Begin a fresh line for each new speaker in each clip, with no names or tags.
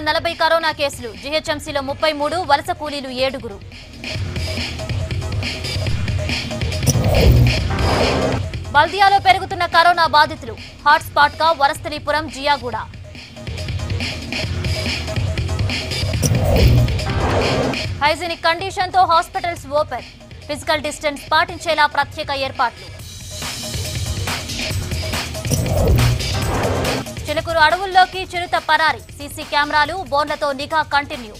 నలభై కరోనా కేసులు జీహెచ్ఎంసీలో ముప్పై మూడు వలస కూలీలు ఏడుగురు బల్దియాలో పెరుగుతున్న కరోనా బాధితులు హాట్స్పాట్ గా వరస్థలీపురం జియాగూడ హైజీనిక్ కండిషన్ తో హాస్పిటల్స్ ఓపెన్ ఫిజికల్ డిస్టెన్స్ పాటించేలా ప్రత్యేక ఏర్పాట్లు చిలుకూరు అడవుల్లోకి చిరుత పరారి సీసీ కెమెరాలు బోన్లతో నిఘా కంటిన్యూ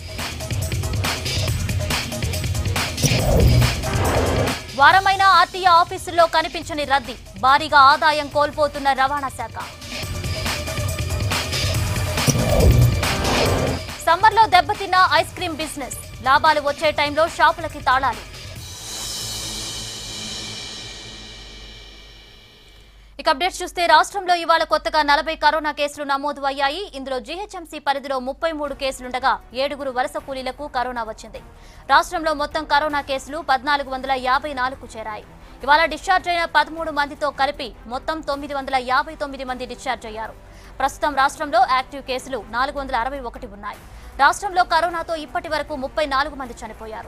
వారమైన ఆర్టీఏ ఆఫీసుల్లో కనిపించని రద్దీ భారీగా ఆదాయం కోల్పోతున్న రవాణా శాఖ సమ్మర్లో దెబ్బతిన్న ఐస్ క్రీం బిజినెస్ లాభాలు వచ్చే టైంలో షాపులకి తాళాలు ఇక అప్డేట్స్ చూస్తే రాష్ట్రంలో ఇవాళ కొత్తగా నలభై కరోనా కేసులు నమోదు అయ్యాయి ఇందులో జీహెచ్ఎంసీ పరిధిలో ముప్పై మూడు కేసులుండగా ఏడుగురు వలస కూలీలకు కరోనా వచ్చింది రాష్ట్రంలో మొత్తం కరోనా కేసులు పద్నాలుగు వందల యాభై నాలుగు చేరాయి ఇవాళ డిశ్చార్జ్ అయిన పదమూడు మందితో కలిపి మొత్తం తొమ్మిది వందల యాభై తొమ్మిది మంది డిశ్చార్జ్ అయ్యారు ప్రస్తుతం రాష్ట్రంలో యాక్టివ్ కేసులు నాలుగు వందల అరవై ఒకటి ఉన్నాయి రాష్ట్రంలో కరోనాతో ఇప్పటి వరకు ముప్పై నాలుగు మంది చనిపోయారు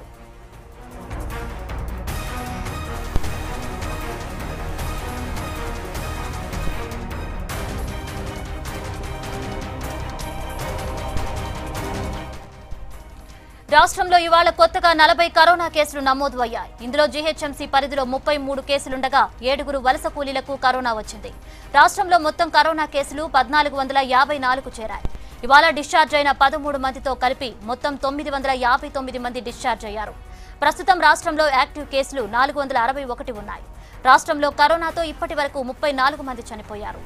రాష్ట్రంలో ఇవాళ కొత్తగా నలభై కరోనా కేసులు నమోదు అయ్యాయి ఇందులో జీహెచ్ఎంసీ పరిధిలో ముప్పై మూడు కేసులుండగా ఏడుగురు వలస కూలీలకు కరోనా వచ్చింది రాష్ట్రంలో మొత్తం కరోనా కేసులు పద్నాలుగు వందల యాభై నాలుగు చేరాయి ఇవాళ డిశ్చార్జ్ అయిన పదమూడు మందితో కలిపి మొత్తం తొమ్మిది వందల యాభై తొమ్మిది మంది డిశ్చార్జ్ అయ్యారు ప్రస్తుతం రాష్ట్రంలో యాక్టివ్ కేసులు నాలుగు వందల అరవై ఒకటి ఉన్నాయి రాష్ట్రంలో కరోనాతో ఇప్పటి వరకు ముప్పై నాలుగు మంది చనిపోయారు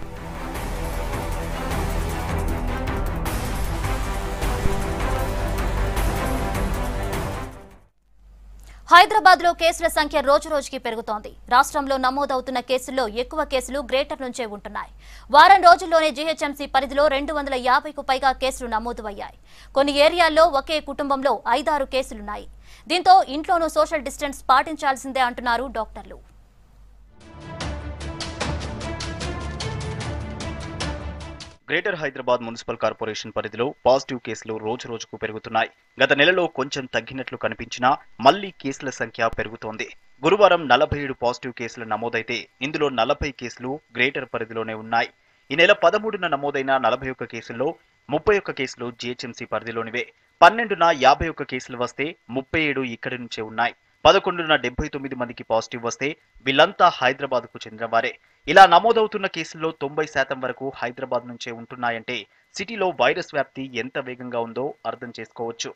హైదరాబాద్ లో కేసుల సంఖ్య రోజు రోజుకి పెరుగుతోంది రాష్ట్రంలో నమోదవుతున్న కేసుల్లో ఎక్కువ కేసులు గ్రేటర్ నుంచే ఉంటున్నాయి వారం రోజుల్లోనే జీహెచ్ఎంసీ పరిధిలో రెండు వందల యాభైకు పైగా కేసులు నమోదు అయ్యాయి కొన్ని ఏరియాల్లో ఒకే కుటుంబంలో ఐదారు కేసులున్నాయి దీంతో ఇంట్లోనూ సోషల్ డిస్టెన్స్ పాటించాల్సిందే అంటున్నారు డాక్టర్లు
గ్రేటర్ హైదరాబాద్ మున్సిపల్ కార్పొరేషన్ పరిధిలో పాజిటివ్ కేసులు రోజు రోజుకు పెరుగుతున్నాయి గత నెలలో కొంచెం తగ్గినట్లు కనిపించినా మళ్లీ కేసుల సంఖ్య పెరుగుతోంది గురువారం నలభై ఏడు పాజిటివ్ కేసులు నమోదైతే ఇందులో నలభై కేసులు గ్రేటర్ పరిధిలోనే ఉన్నాయి ఈ నెల పదమూడున నమోదైన నలభై ఒక్క కేసుల్లో ముప్పై ఒక్క కేసులు జీహెచ్ఎంసీ పరిధిలోనివే పన్నెండున యాభై ఒక్క కేసులు వస్తే ముప్పై ఏడు ఇక్కడి నుంచే ఉన్నాయి పదకొండున డెబ్బై తొమ్మిది మందికి పాజిటివ్ వస్తే వీళ్ళంతా హైదరాబాద్ కు చెందిన వారే ఇలా నమోదవుతున్న కేసుల్లో తొంభై శాతం వరకు హైదరాబాద్ నుంచే ఉంటున్నాయంటే సిటీలో వైరస్ వ్యాప్తి ఎంత వేగంగా ఉందో అర్థం చేసుకోవచ్చు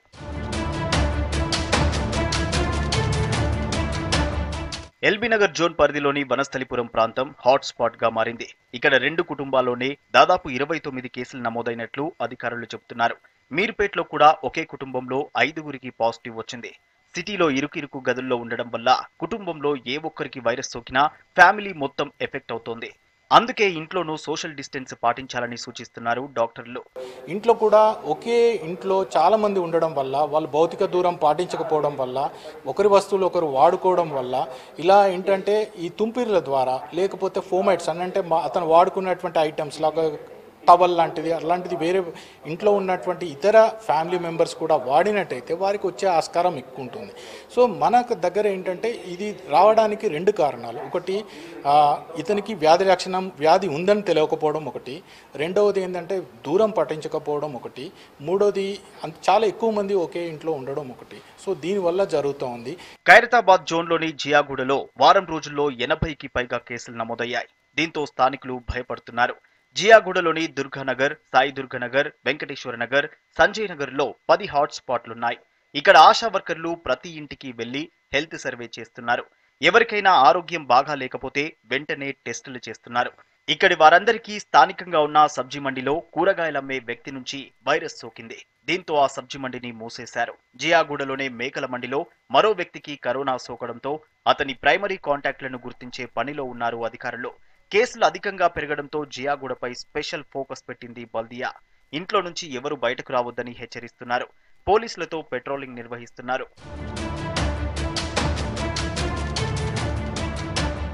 ఎల్బీ నగర్ జోన్ పరిధిలోని వనస్థలిపురం ప్రాంతం హాట్ స్పాట్ గా మారింది ఇక్కడ రెండు కుటుంబాల్లోనే దాదాపు ఇరవై తొమ్మిది కేసులు నమోదైనట్లు అధికారులు చెబుతున్నారు మీర్పేట్లో కూడా ఒకే కుటుంబంలో ఐదుగురికి పాజిటివ్ వచ్చింది సిటీలో ఇరుకిరుకు గదుల్లో ఉండడం వల్ల కుటుంబంలో ఏ ఒక్కరికి వైరస్ సోకినా ఫ్యామిలీ మొత్తం ఎఫెక్ట్ అవుతోంది అందుకే ఇంట్లోనూ సోషల్ డిస్టెన్స్ పాటించాలని సూచిస్తున్నారు డాక్టర్లు
ఇంట్లో కూడా ఒకే ఇంట్లో చాలా మంది ఉండడం వల్ల వాళ్ళు భౌతిక దూరం పాటించకపోవడం వల్ల ఒకరి వస్తువులు ఒకరు వాడుకోవడం వల్ల ఇలా ఏంటంటే ఈ తుంపిర్ల ద్వారా లేకపోతే ఫోమైట్స్ అని అంటే మా- అతను వాడుకున్నటువంటి ఐటమ్స్ లాగా టవల్ లాంటిది అలాంటిది వేరే ఇంట్లో ఉన్నటువంటి ఇతర ఫ్యామిలీ మెంబర్స్ కూడా వాడినట్టయితే వారికి వచ్చే ఆస్కారం ఎక్కువ ఉంటుంది సో మనకు దగ్గర ఏంటంటే ఇది రావడానికి రెండు కారణాలు ఒకటి ఆ, ఇతనికి వ్యాధి లక్షణం వ్యాధి ఉందని తెలియకపోవడం ఒకటి రెండవది ఏంటంటే దూరం పట్టించకపోవడం ఒకటి మూడోది అంత చాలా ఎక్కువ మంది ఒకే ఇంట్లో ఉండడం ఒకటి సో దీనివల్ల జరుగుతూ ఉంది
ఖైరతాబాద్ జోన్లోని జియాగూడలో వారం రోజుల్లో ఎనభైకి పైగా కేసులు నమోదయ్యాయి దీంతో స్థానికులు భయపడుతున్నారు జియాగూడలోని దుర్గానగర్ సాయి దుర్గానగర్ వెంకటేశ్వర నగర్ సంజయ్ నగర్ లో పది హాట్ స్పాట్లున్నాయి ఇక్కడ ఆశా వర్కర్లు ప్రతి ఇంటికి వెళ్లి హెల్త్ సర్వే చేస్తున్నారు ఎవరికైనా ఆరోగ్యం బాగా లేకపోతే వెంటనే టెస్టులు చేస్తున్నారు ఇక్కడి వారందరికీ స్థానికంగా ఉన్న సబ్జీ మండిలో కూరగాయలమ్మే వ్యక్తి నుంచి వైరస్ సోకింది దీంతో ఆ సబ్జీ మండిని మూసేశారు జియాగూడలోనే మేకల మండిలో మరో వ్యక్తికి కరోనా సోకడంతో అతని ప్రైమరీ కాంటాక్ట్లను గుర్తించే పనిలో ఉన్నారు అధికారులు కేసులు అధికంగా పెరగడంతో జియాగూడపై స్పెషల్ ఫోకస్ పెట్టింది బల్దియా ఇంట్లో నుంచి ఎవరు బయటకు రావద్దని హెచ్చరిస్తున్నారు పోలీసులతో పెట్రోలింగ్ నిర్వహిస్తున్నారు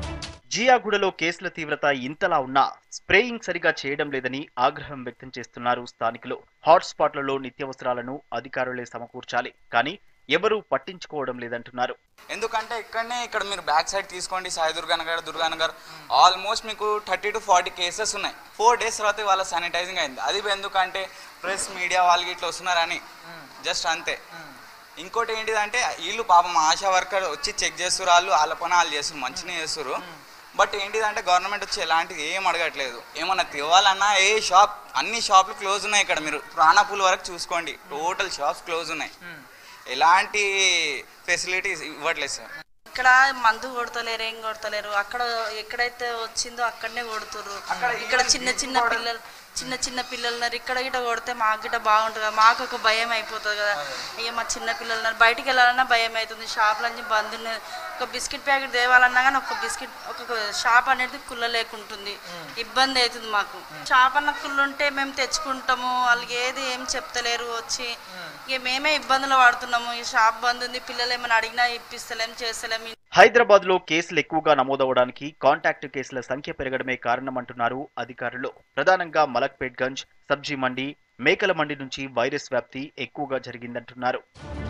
జియాగూడలో కేసుల తీవ్రత ఇంతలా ఉన్నా స్ప్రేయింగ్ సరిగా చేయడం లేదని ఆగ్రహం వ్యక్తం చేస్తున్నారు స్థానికులు హాట్ స్పాట్లలో నిత్యావసరాలను అధికారులే సమకూర్చాలి కానీ ఎవరూ పట్టించుకోవడం లేదంటున్నారు
ఎందుకంటే ఇక్కడనే ఇక్కడ మీరు బ్యాక్ సైడ్ తీసుకోండి సాయి దుర్గానగర్ దుర్గానగర్ ఆల్మోస్ట్ మీకు థర్టీ టు ఫార్టీ కేసెస్ ఉన్నాయి ఫోర్ డేస్ తర్వాత వాళ్ళ శానిటైజింగ్ అయింది అది ఎందుకంటే ప్రెస్ మీడియా వాళ్ళకి ఇట్లా వస్తున్నారని జస్ట్ అంతే ఇంకోటి ఏంటిదంటే వీళ్ళు పాపం ఆశా వర్కర్ వచ్చి చెక్ చేస్తారు వాళ్ళు వాళ్ళ పని వాళ్ళు చేస్తారు మంచిగా చేస్తారు బట్ ఏంటిదంటే గవర్నమెంట్ వచ్చి ఎలాంటిది ఏం అడగట్లేదు ఏమన్నా తేవాలన్నా ఏ షాప్ అన్ని షాపులు క్లోజ్ ఉన్నాయి ఇక్కడ మీరు ప్రాణపూల్ వరకు చూసుకోండి టోటల్ షాప్స్ క్లోజ్ ఉన్నాయి ఎలాంటి ఫెసిలిటీస్ ఇవ్వట్లేదు సార్
ఇక్కడ మందు కొడతలేరు ఏం కొడతలేరు అక్కడ ఎక్కడైతే వచ్చిందో అక్కడనే కొడుతుర్రు ఇక్కడ చిన్న చిన్న పిల్లలు చిన్న చిన్న పిల్లలు ఉన్నారు ఇక్కడ గిట కొడితే మాకు గిట బాగుంటుంది కదా మాకు ఒక భయం అయిపోతుంది కదా అయ్యో మా చిన్న పిల్లలు ఉన్నారు బయటికి వెళ్ళాలన్నా భయం అవుతుంది షాప్ నుంచి బంద్ ఉన్నది ఒక బిస్కెట్ ప్యాకెట్ తేవాలన్నా కానీ ఒక బిస్కెట్ ఒక షాప్ అనేది కుల్ల లేకుంటుంది ఇబ్బంది అవుతుంది మాకు షాప్ అన్న కుళ్ళు ఉంటే మేము తెచ్చుకుంటాము వాళ్ళకి ఏది ఏం చెప్తలేరు వచ్చి ఇక మేమే ఇబ్బందులు పడుతున్నాము ఈ షాప్ బంద్ ఉంది పిల్లలు ఏమైనా అడిగినా ఇప్పిస్తలేం చేస్తలేం
హైదరాబాద్ లో కేసులు ఎక్కువగా నమోదవడానికి కాంటాక్ట్ కేసుల సంఖ్య పెరగడమే కారణమంటున్నారు అధికారులు ప్రధానంగా మలక్పేట్ గంజ్ సబ్జీ మండి మేకల మండి నుంచి వైరస్ వ్యాప్తి ఎక్కువగా జరిగిందంటున్నారు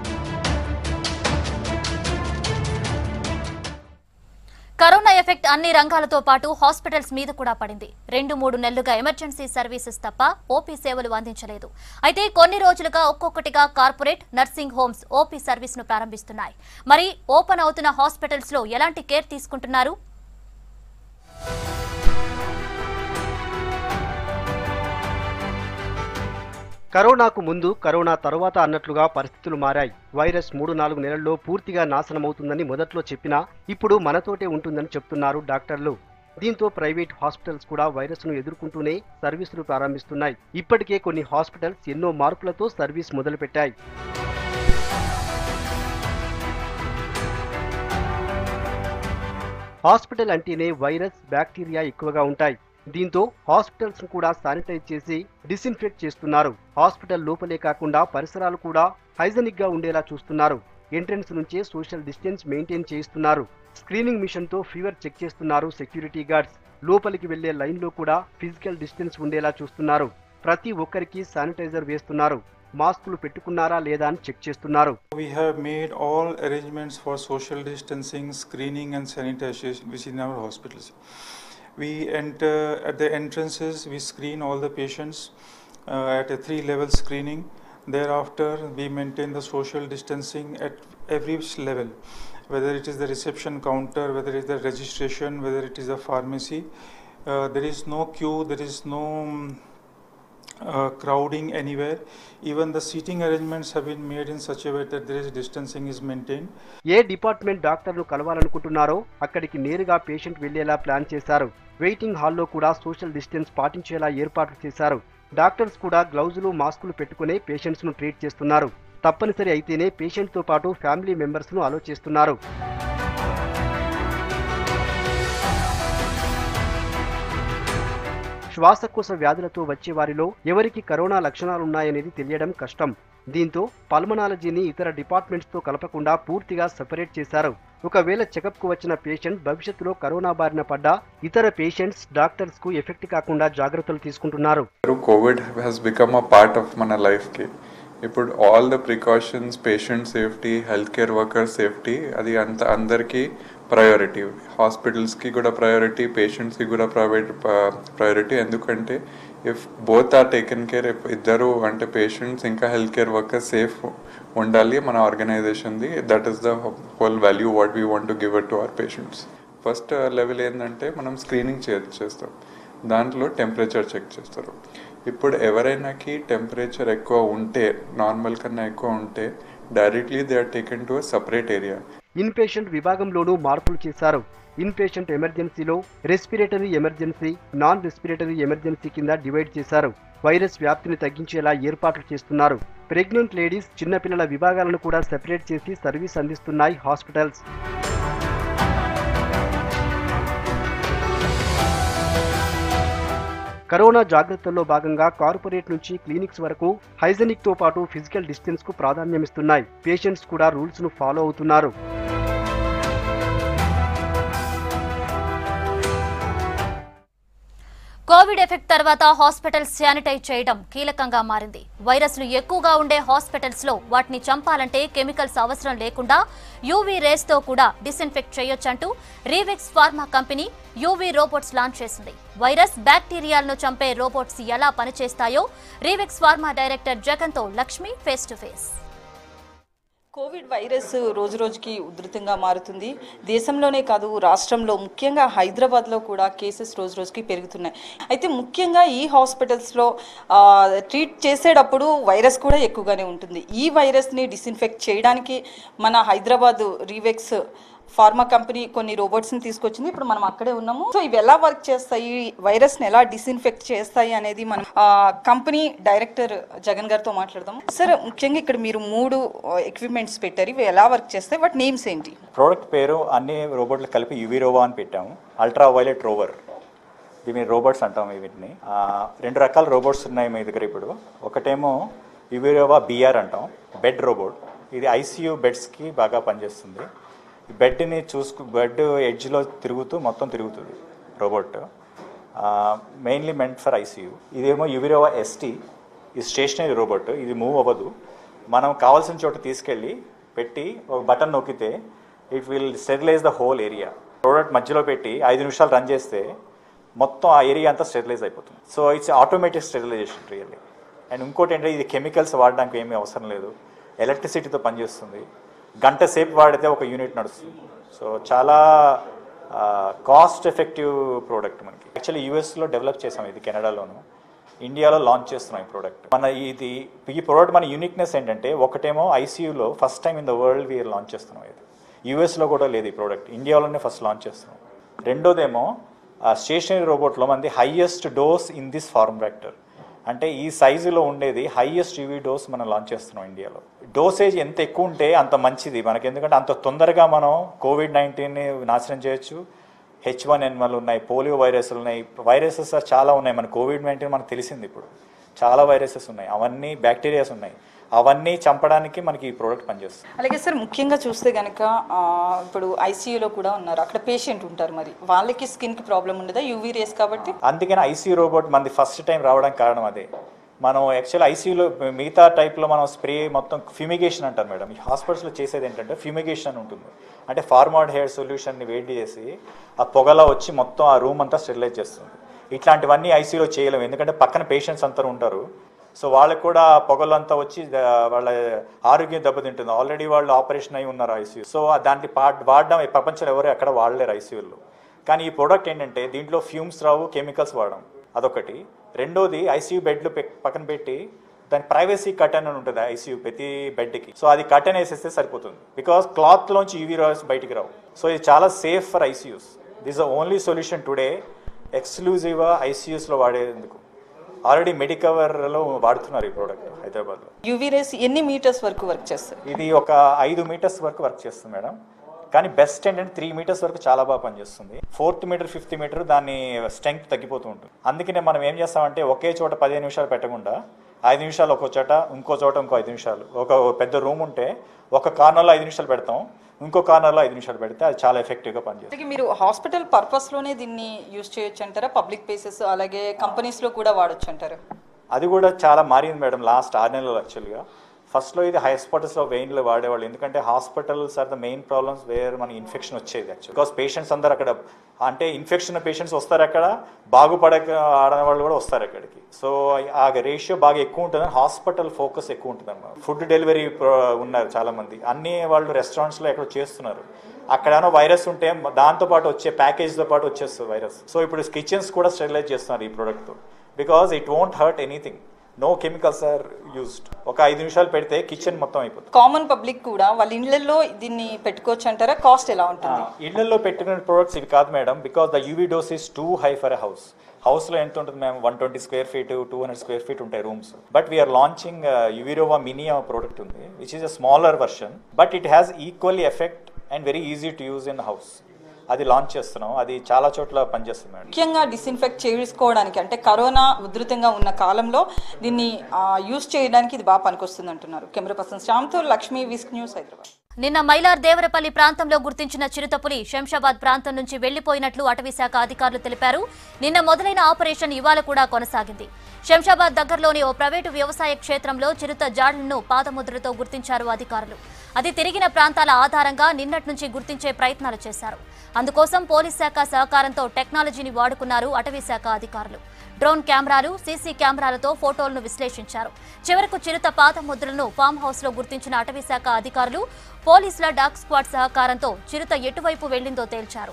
కరోనా ఎఫెక్ట్ అన్ని రంగాలతో పాటు హాస్పిటల్స్ మీద కూడా పడింది రెండు మూడు నెలలుగా ఎమర్జెన్సీ సర్వీసెస్ తప్ప ఓపీ సేవలు అందించలేదు అయితే కొన్ని రోజులుగా ఒక్కొక్కటిగా corporate nursing homes OP service ను ప్రారంభిస్తున్నాయి మరి ఓపెన్ అవుతున్న హాస్పిటల్స్ లో ఎలాంటి కేర్ తీసుకుంటున్నారు
కరోనాకు ముందు కరోనా తరువాత అన్నట్లుగా పరిస్థితులు మారాయి వైరస్ మూడు నాలుగు నెలల్లో పూర్తిగా నాశనమవుతుందని మొదట్లో చెప్పినా ఇప్పుడు మనతోటే ఉంటుందని చెప్తున్నారు డాక్టర్లు దీంతో ప్రైవేట్ హాస్పిటల్స్ కూడా వైరస్ను ఎదుర్కొంటూనే సర్వీసులు ప్రారంభిస్తున్నాయి ఇప్పటికే కొన్ని హాస్పిటల్స్ ఎన్నో మార్పులతో సర్వీస్ మొదలుపెట్టాయి హాస్పిటల్ అంటేనే వైరస్ బ్యాక్టీరియా ఎక్కువగా ఉంటాయి దీంతో హాస్పిటల్స్ కూడా శానిటైజ్ చేసి డిస్ఇన్ఫెక్ట్ చేస్తున్నారు హాస్పిటల్ లోపలే కాకుండా పరిసరాలు కూడా హైజెనిక్ గా ఉండేలా చూస్తున్నారు ఎంట్రన్స్ నుంచే సోషల్ డిస్టెన్స్ మెయింటైన్ చేయిస్తున్నారు స్క్రీనింగ్ మిషన్ తో ఫీవర్ చెక్ చేస్తున్నారు సెక్యూరిటీ గార్డ్స్ లోపలికి వెళ్లే లైన్ లో కూడా ఫిజికల్ డిస్టెన్స్ ఉండేలా చూస్తున్నారు ప్రతి ఒక్కరికి శానిటైజర్ వేస్తున్నారు మాస్కులు పెట్టుకున్నారా లేదా అని చెక్ చేస్తున్నారు
We have made all arrangements for social distancing, screening, and sanitation within our hospitals. We enter at the entrances, we screen all the patients uh, at a three level screening. Thereafter, we maintain the social distancing at every level, whether it is the reception counter, whether it is the registration, whether it is the pharmacy. Uh, there is no queue, there is no. um, uh, crowding anywhere. Even the seating arrangements have been made in such a way that there is distancing is maintained.
ఏ department డాక్టర్ను కలవాలనుకుంటున్నారో అక్కడికి నేరుగా patient వెళ్లేలా plan చేశారు waiting హాల్లో కూడా social distance పాటించేలా ఏర్పాట్లు చేశారు డాక్టర్స్ కూడా గ్లౌజులు మాస్కులు పెట్టుకునే పేషెంట్స్ ను ట్రీట్ చేస్తున్నారు తప్పనిసరి అయితేనే పేషెంట్ తో పాటు ఫ్యామిలీ మెంబర్స్ ను అలో చేస్తున్నారు శ్వాసకోశ వ్యాధులతో వచ్చే వారిలో ఎవరికి కరోనా లక్షణాలున్నాయనేది తెలియడం కష్టం దీంతో పల్మనాలజీని ఇతర డిపార్ట్మెంట్స్ తో కలపకుండా పూర్తిగా సెపరేట్ చేశారు ఒకవేళ చెకప్ కు వచ్చిన పేషెంట్ భవిష్యత్తులో కరోనా బారిన పడ్డా ఇతర పేషెంట్స్ డాక్టర్స్ కు ఎఫెక్ట్ కాకుండా జాగ్రత్తలు తీసుకుంటున్నారు
Covid has become a part of మన లైఫ్కి ఇప్పుడు all the precautions patient safety health care worker safety అది అంత అందరికీ ప్రయారిటీ హాస్పిటల్స్కి కూడా ప్రయారిటీ పేషెంట్స్కి కూడా ప్రైవేట్ ప్రయారిటీ ఎందుకంటే if both are taken care ఇద్దరు అంటే పేషెంట్స్ ఇంకా హెల్త్ కేర్ వర్కర్ సేఫ్ ఉండాలి మన ఆర్గనైజేషన్ది that is the whole value what we want to give it to our patients first level ఏంటంటే మనం స్క్రీనింగ్ చే చేస్తాం దాంట్లో టెంపరేచర్ చెక్ చేస్తారు ఇప్పుడు ఎవరైనాకి టెంపరేచర్ ఎక్కువ ఉంటే నార్మల్ కన్నా ఎక్కువ ఉంటే directly they are taken to a separate area
in patient విభాగంలోనూ మార్పులు చేశారు ఇన్ పేషెంట్ ఎమర్జెన్సీలో respiratory emergency non respiratory emergency కింద డివైడ్ చేశారు వైరస్ వ్యాప్తిని తగ్గించేలా ఏర్పాట్లు చేస్తున్నారు ప్రెగ్నెంట్ లేడీస్ చిన్నపిల్లల విభాగాలను కూడా సెపరేట్ చేసి సర్వీస్ అందిస్తున్నాయి హాస్పిటల్స్ కరోనా జాగ్రత్తల్లో భాగంగా కార్పొరేట్ నుంచి క్లినిక్స్ వరకు హైజెనిక్ తో పాటు ఫిజికల్ డిస్టెన్స్ కు ప్రాధాన్యమిస్తున్నాయి పేషెంట్స్ కూడా రూల్స్ ను ఫాలో అవుతున్నారు
కోవిడ్ ఎఫెక్ట్ తర్వాత హాస్పిటల్ శానిటైజ్ చేయడం కీలకంగా మారింది వైరస్లు ఎక్కువగా ఉండే హాస్పిటల్స్ లో వాటిని చంపాలంటే కెమికల్స్ అవసరం లేకుండా యూవీ రేస్ తో కూడా డిస్ఇన్ఫెక్ట్ చేయొచ్చంటూ Reevax pharma company UV robots launch చేసింది వైరస్ బ్యాక్టీరియాలను చంపే రోబోట్స్ ఎలా పనిచేస్తాయో రీవెక్స్ ఫార్మా డైరెక్టర్ జగన్ తో Lakshmi face to face
Covid virus రోజు రోజుకి ఉధృతంగా మారుతుంది దేశంలోనే కాదు రాష్ట్రంలో ముఖ్యంగా హైదరాబాద్లో కూడా కేసెస్ రోజు రోజుకి పెరుగుతున్నాయి అయితే ముఖ్యంగా ఈ హాస్పిటల్స్లో ఆ, ట్రీట్ చేసేటప్పుడు వైరస్ కూడా ఎక్కువగానే ఉంటుంది ఈ వైరస్ని డిస్ఇన్ఫెక్ట్ చేయడానికి మన హైదరాబాద్ రీవెక్స్ ఫార్మా కంపెనీ కొన్ని రోబోట్స్ని తీసుకొచ్చింది ఇప్పుడు మనం అక్కడే ఉన్నాము సో ఇవి ఎలా వర్క్ చేస్తాయి వైరస్ని ఎలా డిస్ఇన్ఫెక్ట్ చేస్తాయి అనేది మనం ఆ, కంపెనీ డైరెక్టర్ జగన్ గారితో మాట్లాడదాము సార్ ముఖ్యంగా ఇక్కడ మీరు మూడు ఎక్విప్మెంట్స్ పెట్టారు ఇవి ఎలా వర్క్ చేస్తాయి వాటి నేమ్స్ ఏంటి
ప్రోడక్ట్ పేరు అన్ని రోబోట్లు కలిపి యువిరోవా అని పెట్టాము అల్ట్రా వైలెట్ రోవర్ దీని రోబోట్స్ అంటాం వీటిని ఆ, రెండు రకాల రోబోట్స్ ఉన్నాయి మీ దగ్గర ఇప్పుడు ఒకటేమో యువిరోవా బిఆర్ అంటాం బెడ్ రోబోట్ ఇది ఐసీయూ బెడ్స్కి బాగా పనిచేస్తుంది ఈ బెడ్ని చూసుకు బెడ్ ఎడ్జ్లో తిరుగుతూ మొత్తం తిరుగుతుంది robot mainly meant for ICU ఇదేమో యువిరోవా ఎస్టీ ఇది స్టేషనరీ రోబోట్ ఇది మూవ్ అవ్వదు మనం కావాల్సిన చోట తీసుకెళ్ళి పెట్టి ఒక బటన్ నొక్కితే it will sterilise the whole area product మధ్యలో పెట్టి ఐదు నిమిషాలు రన్ చేస్తే మొత్తం ఆ ఏరియా అంతా స్టెరిలైజ్ అయిపోతుంది so it's automatic sterilisation really and ఇంకోటి ఏంటంటే ఇది కెమికల్స్ వాడడానికి ఏమీ అవసరం లేదు ఎలక్ట్రిసిటీతో పనిచేస్తుంది గంట సేపు వాడితే ఒక యూనిట్ నడుస్తుంది సో చాలా కాస్ట్ ఎఫెక్టివ్ ప్రోడక్ట్ మనకి యాక్చువల్లీ యూఎస్లో డెవలప్ చేసాం ఇది కెనడాలోను ఇండియాలో లాంచ్ చేస్తున్నాం ఈ ప్రోడక్ట్ మన ఇది ఈ ప్రోడక్ట్ మన యూనిక్నెస్ ఏంటంటే ఒకటేమో ఐసీయూలో first time in the world we are launch చేస్తున్నాం ఇది యూఎస్లో కూడా లేదు ఈ ప్రోడక్ట్ ఇండియాలోనే ఫస్ట్ లాంచ్ చేస్తున్నాం రెండోదేమో స్టేషనరీ రోబోట్లో మనది highest dose in this form factor అంటే ఈ సైజులో ఉండేది హైయెస్ట్ యూవీ డోస్ మనం లాంచ్ చేస్తున్నాం ఇండియాలో డోసేజ్ ఎంత ఎక్కువ ఉంటే అంత మంచిది మనకి ఎందుకంటే అంత తొందరగా మనం కోవిడ్ నైన్టీన్ని నాశనం చేయొచ్చు హెచ్ వన్ ఎన్వల్ ఉన్నాయి పోలియో వైరస్లు ఉన్నాయి వైరసెస్ చాలా ఉన్నాయి మన కోవిడ్ నైన్టీన్ మనకు తెలిసింది ఇప్పుడు చాలా వైరసెస్ ఉన్నాయి అవన్నీ బ్యాక్టీరియాస్ ఉన్నాయి అవన్నీ చంపడానికి మనకి ఈ ప్రోడక్ట్ పనిచేస్తుంది
అలాగే సార్ ముఖ్యంగా చూస్తే కనుక ఇప్పుడు ఐసీయూలో కూడా ఉన్నారు అక్కడ పేషెంట్ ఉంటారు మరి వాళ్ళకి స్కిన్కి ప్రాబ్లం ఉండదా యూవీ రేస్ కాబట్టి
అందుకని ఐసీయూ రోబోట్ మనది ఫస్ట్ టైం రావడానికి కారణం అదే మనం యాక్చువల్ ఐసీయూలో మిగతా టైప్లో మనం స్ప్రే మొత్తం ఫ్యూమిగేషన్ అంటారు మేడం ఈ హాస్పిటల్స్లో చేసేది ఏంటంటే ఫ్యూమిగేషన్ అని ఉంటుంది అంటే ఫార్మాడ్ హెయిర్ సొల్యూషన్ని వేడి చేసి ఆ పొగలా వచ్చి మొత్తం ఆ రూమ్ అంతా స్టెరిలైజ్ చేస్తుంది ఇట్లాంటివన్నీ ఐసీయూలో చేయలేము ఎందుకంటే పక్కన పేషెంట్స్ అందరూ ఉంటారు సో వాళ్ళకి కూడా ఆ పొగలంతా వచ్చి ద- వాళ్ళ ఆరోగ్యం దెబ్బతింటుంది ఆల్రెడీ వాళ్ళు ఆపరేషన్ అయి ఉన్నారు ఐసీయూ సో ఆ దాన్ని పా- వాడడం ఈ ప్రపంచంలో ఎవరు ఎక్కడ వాడలేరు ఐసీయూలో కానీ ఈ ప్రోడక్ట్ ఏంటంటే దీంట్లో ఫ్యూమ్స్ రావు కెమికల్స్ వాడడం అదొకటి రెండోది ఐసీయూ బెడ్లు పె- పక్కన పెట్టి దాని ప్రైవసీ కటన్ అని ఉంటుంది ఐసీయూ ప్రతి బెడ్కి సో అది కటన్ వేసేస్తే సరిపోతుంది బికాస్ క్లాత్లోంచి యూవీ రాయల్స్ బయటికి రావు సో ఇది చాలా safe for ICUs this the only solution today ఎక్స్క్లూజివ్గా ఐసీయూస్లో వాడేందుకు ఆల్రెడీ మెడికవర్లో వాడుతున్నారు ఈ ప్రోడక్ట్ హైదరాబాద్లో
యూవీ రేస్ ఎన్ని మీటర్స్ వరకు వర్క్ చేస్తారు
ఇది ఒక ఐదు మీటర్స్ వరకు వర్క్ చేస్తుంది మేడం కానీ బెస్ట్ ఏంటంటే త్రీ మీటర్స్ వరకు చాలా బాగా పనిచేస్తుంది ఫోర్త్ మీటర్ ఫిఫ్త్ మీటర్ దాని స్ట్రెంగ్త్ తగ్గిపోతూ ఉంటుంది అందుకనే మనం ఏం చేస్తామంటే ఒకే చోట పదిహేను నిమిషాలు పెట్టకుండా ఐదు నిమిషాలు ఒక చోట ఇంకో చోట ఇంకో ఐదు నిమిషాలు ఒక పెద్ద రూమ్ ఉంటే ఒక కార్నర్లో ఐదు నిమిషాలు పెడతాం ఇంకో కార్నర్లో ఐదు నిమిషాలు పెడితే అది చాలా ఎఫెక్టివ్గా పనిచేస్తుంది
అలాగే మీరు హాస్పిటల్ పర్పస్లోనే దీన్ని యూజ్ చేయొచ్చు అంటారా పబ్లిక్ ప్లేసెస్ అలాగే కంపెనీస్లో కూడా వాడొచ్చు అంటారా
అది కూడా చాలా మారింది మేడం లాస్ట్ ఆరు నెలలు యాక్చువల్గా ఫస్ట్లో ఇది హాస్పిటల్స్లో వెయిన్లో వాడేవాళ్ళు ఎందుకంటే hospitals are the main problems where మనకి ఇన్ఫెక్షన్ వచ్చేది యాక్చువల్ బికాస్ పేషెంట్స్ అందరు అక్కడ అంటే ఇన్ఫెక్షన్ పేషెంట్స్ వస్తారు అక్కడ బాగుపడక ఆడని వాళ్ళు కూడా వస్తారు అక్కడికి సో ఆ రేషియో బాగా ఎక్కువ ఉంటుందని హాస్పిటల్ ఫోకస్ ఎక్కువ ఉంటుంది అన్నమాట ఫుడ్ డెలివరీ ఉన్నారు చాలా మంది అన్ని వాళ్ళు రెస్టారెంట్స్లో ఎక్కడ చేస్తున్నారు అక్కడ ఏమైనా వైరస్ ఉంటే దాంతో పాటు వచ్చే ప్యాకేజ్తో పాటు వచ్చేస్తుంది వైరస్ సో ఇప్పుడు కిచెన్స్ కూడా స్టెరిలైజ్ చేస్తున్నారు ఈ ప్రోడక్ట్తో because it won't hurt anything no chemicals are used ఒక ఐదు నిమిషాలు పెడితే కిచెన్ మొత్తం అయిపోతుంది
కామన్ పబ్లిక్ కూడా వాళ్ళ ఇళ్లలో దీన్ని పెట్టుకోవచ్చు అంటారా కాస్ట్ ఎలా ఉంటుంది
ఇళ్లలో పెట్టుకునే ప్రొడక్ట్స్ ఇవి కాదు madam because the UV dose is too high for a house హౌస్లో ఎంత ఉంటుంది మేము one twenty square feet two hundred square feet ఉంటాయి rooms but we are launching UVirova mini అనే ప్రోడక్ట్ ఉంది which is a smaller version but it has equally effect and very easy to use in house అది launch చేస్తున్నాం అది చాలా చోట్ల పనిచేస్తుంది madam
ముఖ్యంగా డిస్ఇన్ఫెక్ట్ చేసుకోవడానికి అంటే కరోనా ఉధృతంగా ఉన్న కాలంలో దీన్ని యూజ్ చేయడానికి ఇది బాగా పనికొస్తుంది అంటున్నారు కెమెరా పర్సన్ శ్యామ్తో లక్ష్మీ విస్క్ న్యూస్ హైదరాబాద్
నిన్న మైలార్ దేవరపల్లి ప్రాంతంలో గుర్తించిన చిరుతపులి శంషాబాద్ ప్రాంతం నుంచి వెళ్లిపోయినట్లు అటవీశాఖ అధికారులు తెలిపారు నిన్న మొదలైన ఆపరేషన్ ఇవాళ కూడా కొనసాగింది శంషాబాద్ దగ్గరలోని ఓ ప్రైవేటు వ్యవసాయ క్షేత్రంలో చిరుత జాడలను పాదముద్రతో గుర్తించారు అధికారులు అది తిరిగిన ప్రాంతాల ఆధారంగా నిన్నటి నుంచి గుర్తించే ప్రయత్నాలు చేశారు అందుకోసం పోలీస్ శాఖ సహకారంతో టెక్నాలజీని వాడుకున్నారు అటవీ శాఖ అధికారులు డ్రోన్ కెమెరాలు సీసీ కెమెరాలతో ఫోటోలను విశ్లేషించారు చివరకు చిరుత పాత ముద్రలను ఫామ్ హౌస్ లో గుర్తించిన అటవీ శాఖ అధికారులు పోలీసుల డాగ్ స్క్వాడ్ సహకారంతో చిరుత ఎటువైపు వెళ్లిందో తేల్చారు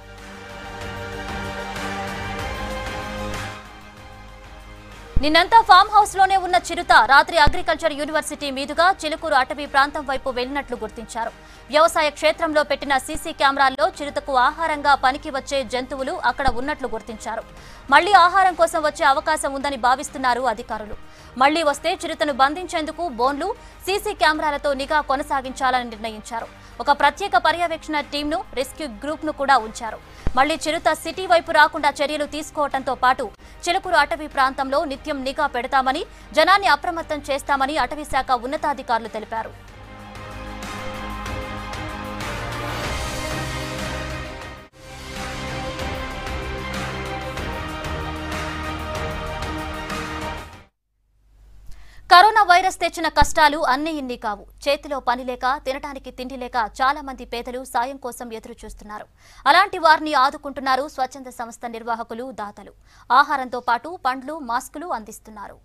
నిన్నంతా ఫామ్ హౌస్ లోనే ఉన్న చిరుత రాత్రి అగ్రికల్చర్ యూనివర్సిటీ మీదుగా చిలుకూరు అటవీ ప్రాంతం వైపు వెళ్లినట్లు గుర్తించారు వ్యవసాయ క్షేత్రంలో పెట్టిన సీసీ కెమెరాల్లో చిరుతకు ఆహారంగా పనికి వచ్చే జంతువులు అక్కడ ఉన్నట్లు గుర్తించారు మళ్లీ ఆహారం కోసం వచ్చే అవకాశం ఉందని భావిస్తున్నారు అధికారులు మళ్లీ వస్తే చిరుతను బంధించేందుకు బోన్లు సీసీ కెమెరాలతో నిఘా కొనసాగించాలని నిర్ణయించారు ఒక ప్రత్యేక పర్యవేక్షణ టీంను రెస్క్యూ గ్రూప్ ను కూడా ఉంచారు మళ్లీ చిరుత సిటీ వైపు రాకుండా చర్యలు తీసుకోవడంతో పాటు చిలుకూరు అటవీ ప్రాంతంలో నిత్యం నిఘా పెడతామని జనాన్ని అప్రమత్తం చేస్తామని అటవీ శాఖ ఉన్నతాధికారులు తెలిపారు కరోనా వైరస్ తెచ్చిన కష్టాలు అన్ని ఇన్ని కావు చేతిలో పని లేక తినటానికి తిండి లేక చాలా మంది పేదలు సాయం కోసం ఎదురు చూస్తున్నారు అలాంటి వారిని ఆదుకుంటున్నారు స్వచ్ఛంద సంస్థ నిర్వాహకులు దాతలు ఆహారంతో పాటు పండ్లు మాస్కులు అందిస్తున్నారు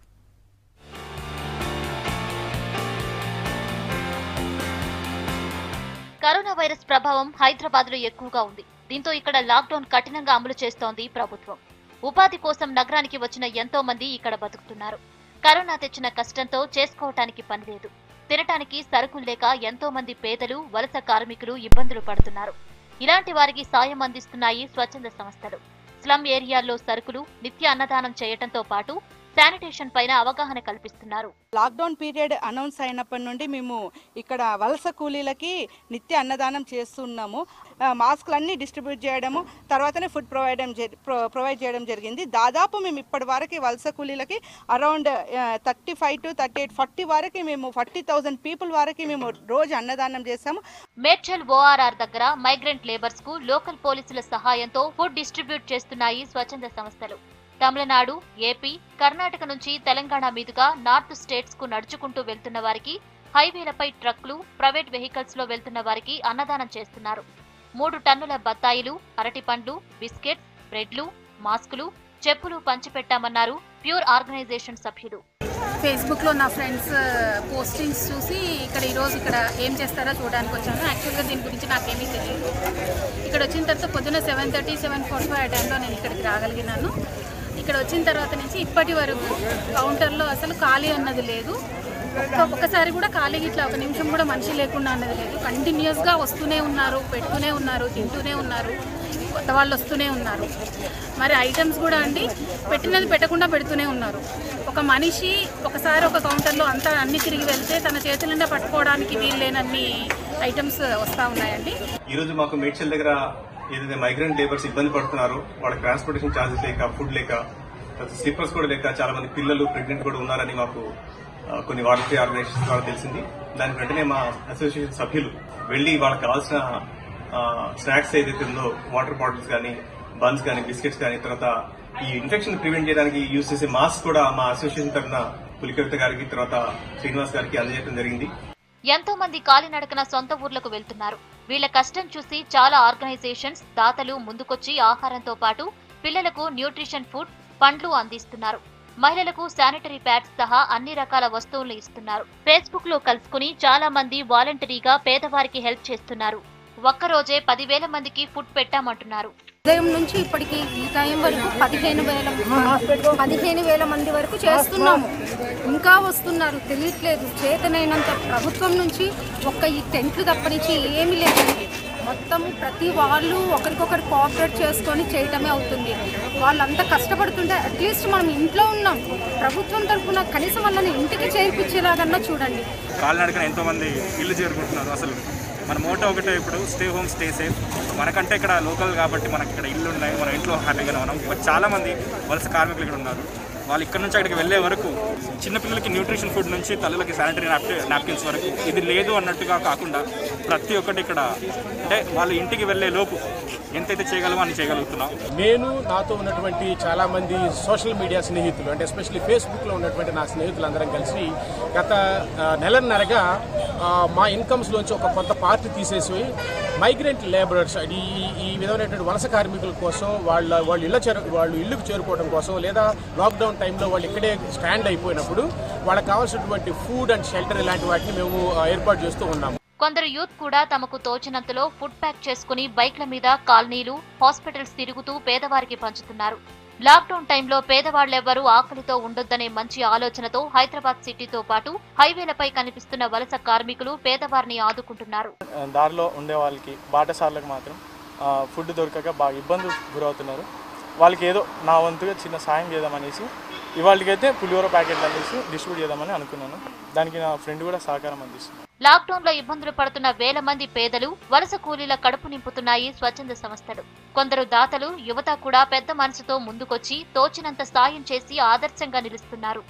కరోనా వైరస్ ప్రభావం హైదరాబాద్ లో ఎక్కువగా ఉంది దీంతో ఇక్కడ లాక్డౌన్ కఠినంగా అమలు చేస్తోంది ప్రభుత్వం ఉపాధి కోసం నగరానికి వచ్చిన ఎంతో మంది ఇక్కడ బతుకుతున్నారు కరోనా తెచ్చిన కష్టంతో చేసుకోవటానికి పని లేదు తినటానికి సరుకులు లేక ఎంతో మంది పేదలు వలస కార్మికులు ఇబ్బందులు పడుతున్నారు ఇలాంటి వారికి సాయం అందిస్తున్నాయి స్వచ్ఛంద సంస్థలు స్లమ్ ఏరియాల్లో సరుకులు నిత్య అన్నదానం చేయటంతో పాటు శానిటేషన్ పైన అవగాహన కల్పిస్తున్నారు
లాక్డౌన్ పీరియడ్ అనౌన్స్ అయినప్పటి నుండి మేము ఇక్కడ వలస కూలీలకి నిత్య అన్నదానం చేస్తున్నాము ఆ, మాస్కులన్నీ డిస్ట్రిబ్యూట్ చేయడము తర్వాతనే ఫుడ్ ప్రొవైడ్ ప్రొవైడ్ చేయడం జరిగింది దాదాపు మేము ఇప్పటి వరకు వలస కూలీలకి around thirty five to thirty eight forty వరకు మేము ఫార్టీ థౌసండ్ పీపుల్ వరకు మేము రోజు అన్నదానం చేస్తాము
మేడ్చల్ ఓఆర్ఆర్ దగ్గర మైగ్రెంట్ లేబర్స్ కు లోకల్ పోలీసుల సహాయంతో ఫుడ్ డిస్ట్రిబ్యూట్ చేస్తున్నాయి స్వచ్ఛంద సంస్థలు తమిళనాడు ఏపీ కర్ణాటక నుంచి తెలంగాణ మీదుగా నార్త్ స్టేట్స్ కు నడుచుకుంటూ వెళ్తున్న వారికి హైవేలపై ట్రక్లు ప్రైవేట్ వెహికల్స్ లో వెళ్తున్న వారికి అన్నదానం చేస్తున్నారు మూడు టన్నుల బత్తాయిలు అరటి పండ్లు బిస్కెట్స్ బ్రెడ్లు మాస్కులు చెప్పులు పంచిపెట్టామన్నారు ప్యూర్ ఆర్గనైజేషన్ సభ్యులు
ఫేస్బుక్లో నా ఫ్రెండ్స్ పోస్టింగ్స్ చూసి ఇక్కడ ఈరోజు ఇక్కడ ఏం చేస్తారో చూడడానికి వచ్చాను యాక్చువల్గా దీని గురించి నాకేమీ తెలియదు ఇక్కడ వచ్చిన తర్వాత పొద్దున్న seven thirty seven forty five ఆ టైంలో నేను ఇక్కడికి రాగలిగినాను ఇక్కడ వచ్చిన తర్వాత నుంచి ఇప్పటి వరకు కౌంటర్లో అసలు ఖాళీ అన్నది లేదు ఒక్క ఒక్కసారి కూడా ఖాళీ ఇట్లా ఒక నిమిషం కూడా మనిషి లేకుండా అన్నది లేదు కంటిన్యూస్గా వస్తూనే ఉన్నారు పెడుతూనే ఉన్నారు తింటూనే ఉన్నారు కొత్త వాళ్ళు వస్తూనే ఉన్నారు మరి ఐటమ్స్ కూడా అండి పెట్టినది పెట్టకుండా పెడుతూనే ఉన్నారు ఒక మనిషి ఒకసారి ఒక కౌంటర్లో అంతా అన్ని తిరిగి వెళ్తే తన చేతుల నిండా పట్టుకోవడానికి వీలు లేనన్ని ఐటమ్స్ వస్తూ ఉన్నాయండి
ఈరోజు మాకు మేడ్చల్ దగ్గర ఏదైతే మైగ్రెంట్ లేబర్స్ ఇబ్బంది పడుతున్నారో వాళ్ళకి ట్రాన్స్పోర్టేషన్ ఛార్జెస్ లేక ఫుడ్ లేక స్లీపర్స్ కూడా లేక చాలా మంది పిల్లలు ప్రెగ్నెంట్ కూడా ఉన్నారని మాకు ఆ, కొన్ని వాలంటరీ ఆర్గనైజేషన్స్ ద్వారా తెలిసింది దానికి వెంటనే మా అసోసియేషన్ సభ్యులు వెళ్లి వాళ్ళకి కావాల్సిన స్నాక్స్ ఏదైతే ఉందో వాటర్ బాటిల్స్ కానీ బన్స్ కానీ బిస్కెట్స్ కానీ తర్వాత ఈ ఇన్ఫెక్షన్ ప్రివెంట్ చేయడానికి యూజ్ చేసే మాస్క్ కూడా మా అసోసియేషన్ తరఫున పులికవిత గారికి తర్వాత శ్రీనివాస్ గారికి అందజేయడం జరిగింది
ఎంతో మంది కాలినడకన సొంత ఊర్లకు వెళ్తున్నారు వీళ్ల కష్టం చూసి చాలా ఆర్గనైజేషన్స్ దాతలు ముందుకొచ్చి ఆహారంతో పాటు పిల్లలకు న్యూట్రిషన్ ఫుడ్ పండ్లు అందిస్తున్నారు మహిళలకు శానిటరీ ప్యాడ్స్ సహా అన్ని రకాల వస్తువులు ఇస్తున్నారు ఫేస్బుక్ లో కలుసుకుని చాలా మంది వాలంటరీగా పేదవారికి హెల్ప్ చేస్తున్నారు ఒక్కరోజే పదివేల మందికి ఫుడ్ పెట్టామంటున్నారు
ఉదయం నుంచి ఇప్పటికి ఈ టైం వరకు పదిహేను వేల పదిహేను వేల మంది వరకు చేస్తున్నాము ఇంకా వస్తున్నారు తెలియట్లేదు చేతనైనంత ప్రభుత్వం నుంచి ఒక్క ఈ టెంట్లు తప్పనించి ఏమీ లేదండి మొత్తం ప్రతి వాళ్ళు ఒకరికొకరు కోఆపరేట్ చేసుకొని చేయటమే అవుతుంది వాళ్ళంతా కష్టపడుతుంటే అట్లీస్ట్ మనం ఇంట్లో ఉన్నాం ప్రభుత్వం తరఫున కనీసం వాళ్ళని ఇంటికి చేర్పించేలాగన్నా చూడండి
కాలినడకన ఎంతో మంది ఇల్లు చేరుకుంటున్నారు అసలు మన మోటో ఒకటే ఇప్పుడు స్టే హోమ్ స్టే సేఫ్ మనకంటే ఇక్కడ లోకల్ కాబట్టి మనకి ఇక్కడ ఇల్లు ఉన్నాయి మన ఇంట్లో హ్యాపీగానే ఉన్నాం బట్ చాలా మంది వలస కార్మికులు ఇక్కడ ఉన్నారు వాళ్ళు ఇక్కడ నుంచి అక్కడికి వెళ్ళే వరకు చిన్నపిల్లలకి న్యూట్రిషన్ ఫుడ్ నుంచి తల్లులకి శానిటరీ నాప్కిన్స్ వరకు ఇది లేదు అన్నట్టుగా కాకుండా ప్రతి ఒక్కటి ఇక్కడ అంటే వాళ్ళు ఇంటికి వెళ్ళే లోపు ఎంతైతే చేయగలమో అని చేయగలుగుతున్నాం
నేను నాతో ఉన్నటువంటి చాలా మంది సోషల్ మీడియా స్నేహితులు అంటే ఎస్పెషల్లీ ఫేస్బుక్లో ఉన్నటువంటి నా స్నేహితులందరం కలిసి గత ఆ, నెలన్నరగా ఆ, మా ఇన్కమ్స్లోంచి ఒక కొంత పార్ట్ తీసేసి మైగ్రెంట్ లేబరర్స్ ఈ ఈ విధమైనటువంటి వలస కార్మికుల కోసం వాళ్ళ వాళ్ళు ఇళ్ళ చేరు వాళ్ళు ఇల్లుకు చేరుకోవడం కోసం లేదా లాక్డౌన్ టైంలో వాళ్ళు ఇక్కడే స్టాండ్ అయిపోయినప్పుడు వాళ్ళకి కావాల్సినటువంటి ఫుడ్ అండ్ షెల్టర్ ఇలాంటి వాటిని మేము ఆ, ఏర్పాటు చేస్తూ ఉన్నాము
కొందరు యూత్ కూడా తమకు తోచినంతలో ఫుడ్ ప్యాక్ చేసుకుని బైక్ల మీద కాలనీలు హాస్పిటల్స్ తిరుగుతూ పేదవారికి పంచుతున్నారు లాక్డౌన్ టైంలో పేదవాళ్లెవ్వరూ ఆకలితో ఉండొద్దనే మంచి ఆలోచనతో హైదరాబాద్ సిటీతో పాటు హైవేలపై కనిపిస్తున్న వలస కార్మికులు పేదవారిని ఆదుకుంటున్నారు
దారిలో ఉండే వాళ్ళకి బాటసార్లకు మాత్రం ఆ, ఫుడ్ దొరకక బాగా ఇబ్బందులు గురవుతున్నారు వాళ్ళకి ఏదో నా వంతుగా చిన్న సాయం చేద్దామనేసి ఇవాళకైతే పులిహోర ప్యాకెట్లు అనేసి డిస్ట్రిబ్యూట్ చేద్దామని అనుకున్నాను దానికి నా ఫ్రెండ్ కూడా సహకారం అందిస్తుంది
లాక్డౌన్ లో ఇబ్బందులు పడుతున్న వేల మంది పేదలు వలస కూలీల కడుపు నింపుతున్నాయి స్వచ్ఛంద సంస్థలు కొందరు దాతలు యువత కూడా పెద్ద మనసుతో ముందుకొచ్చి తోచినంత సాయం చేసి ఆదర్శంగా నిలుస్తున్నారు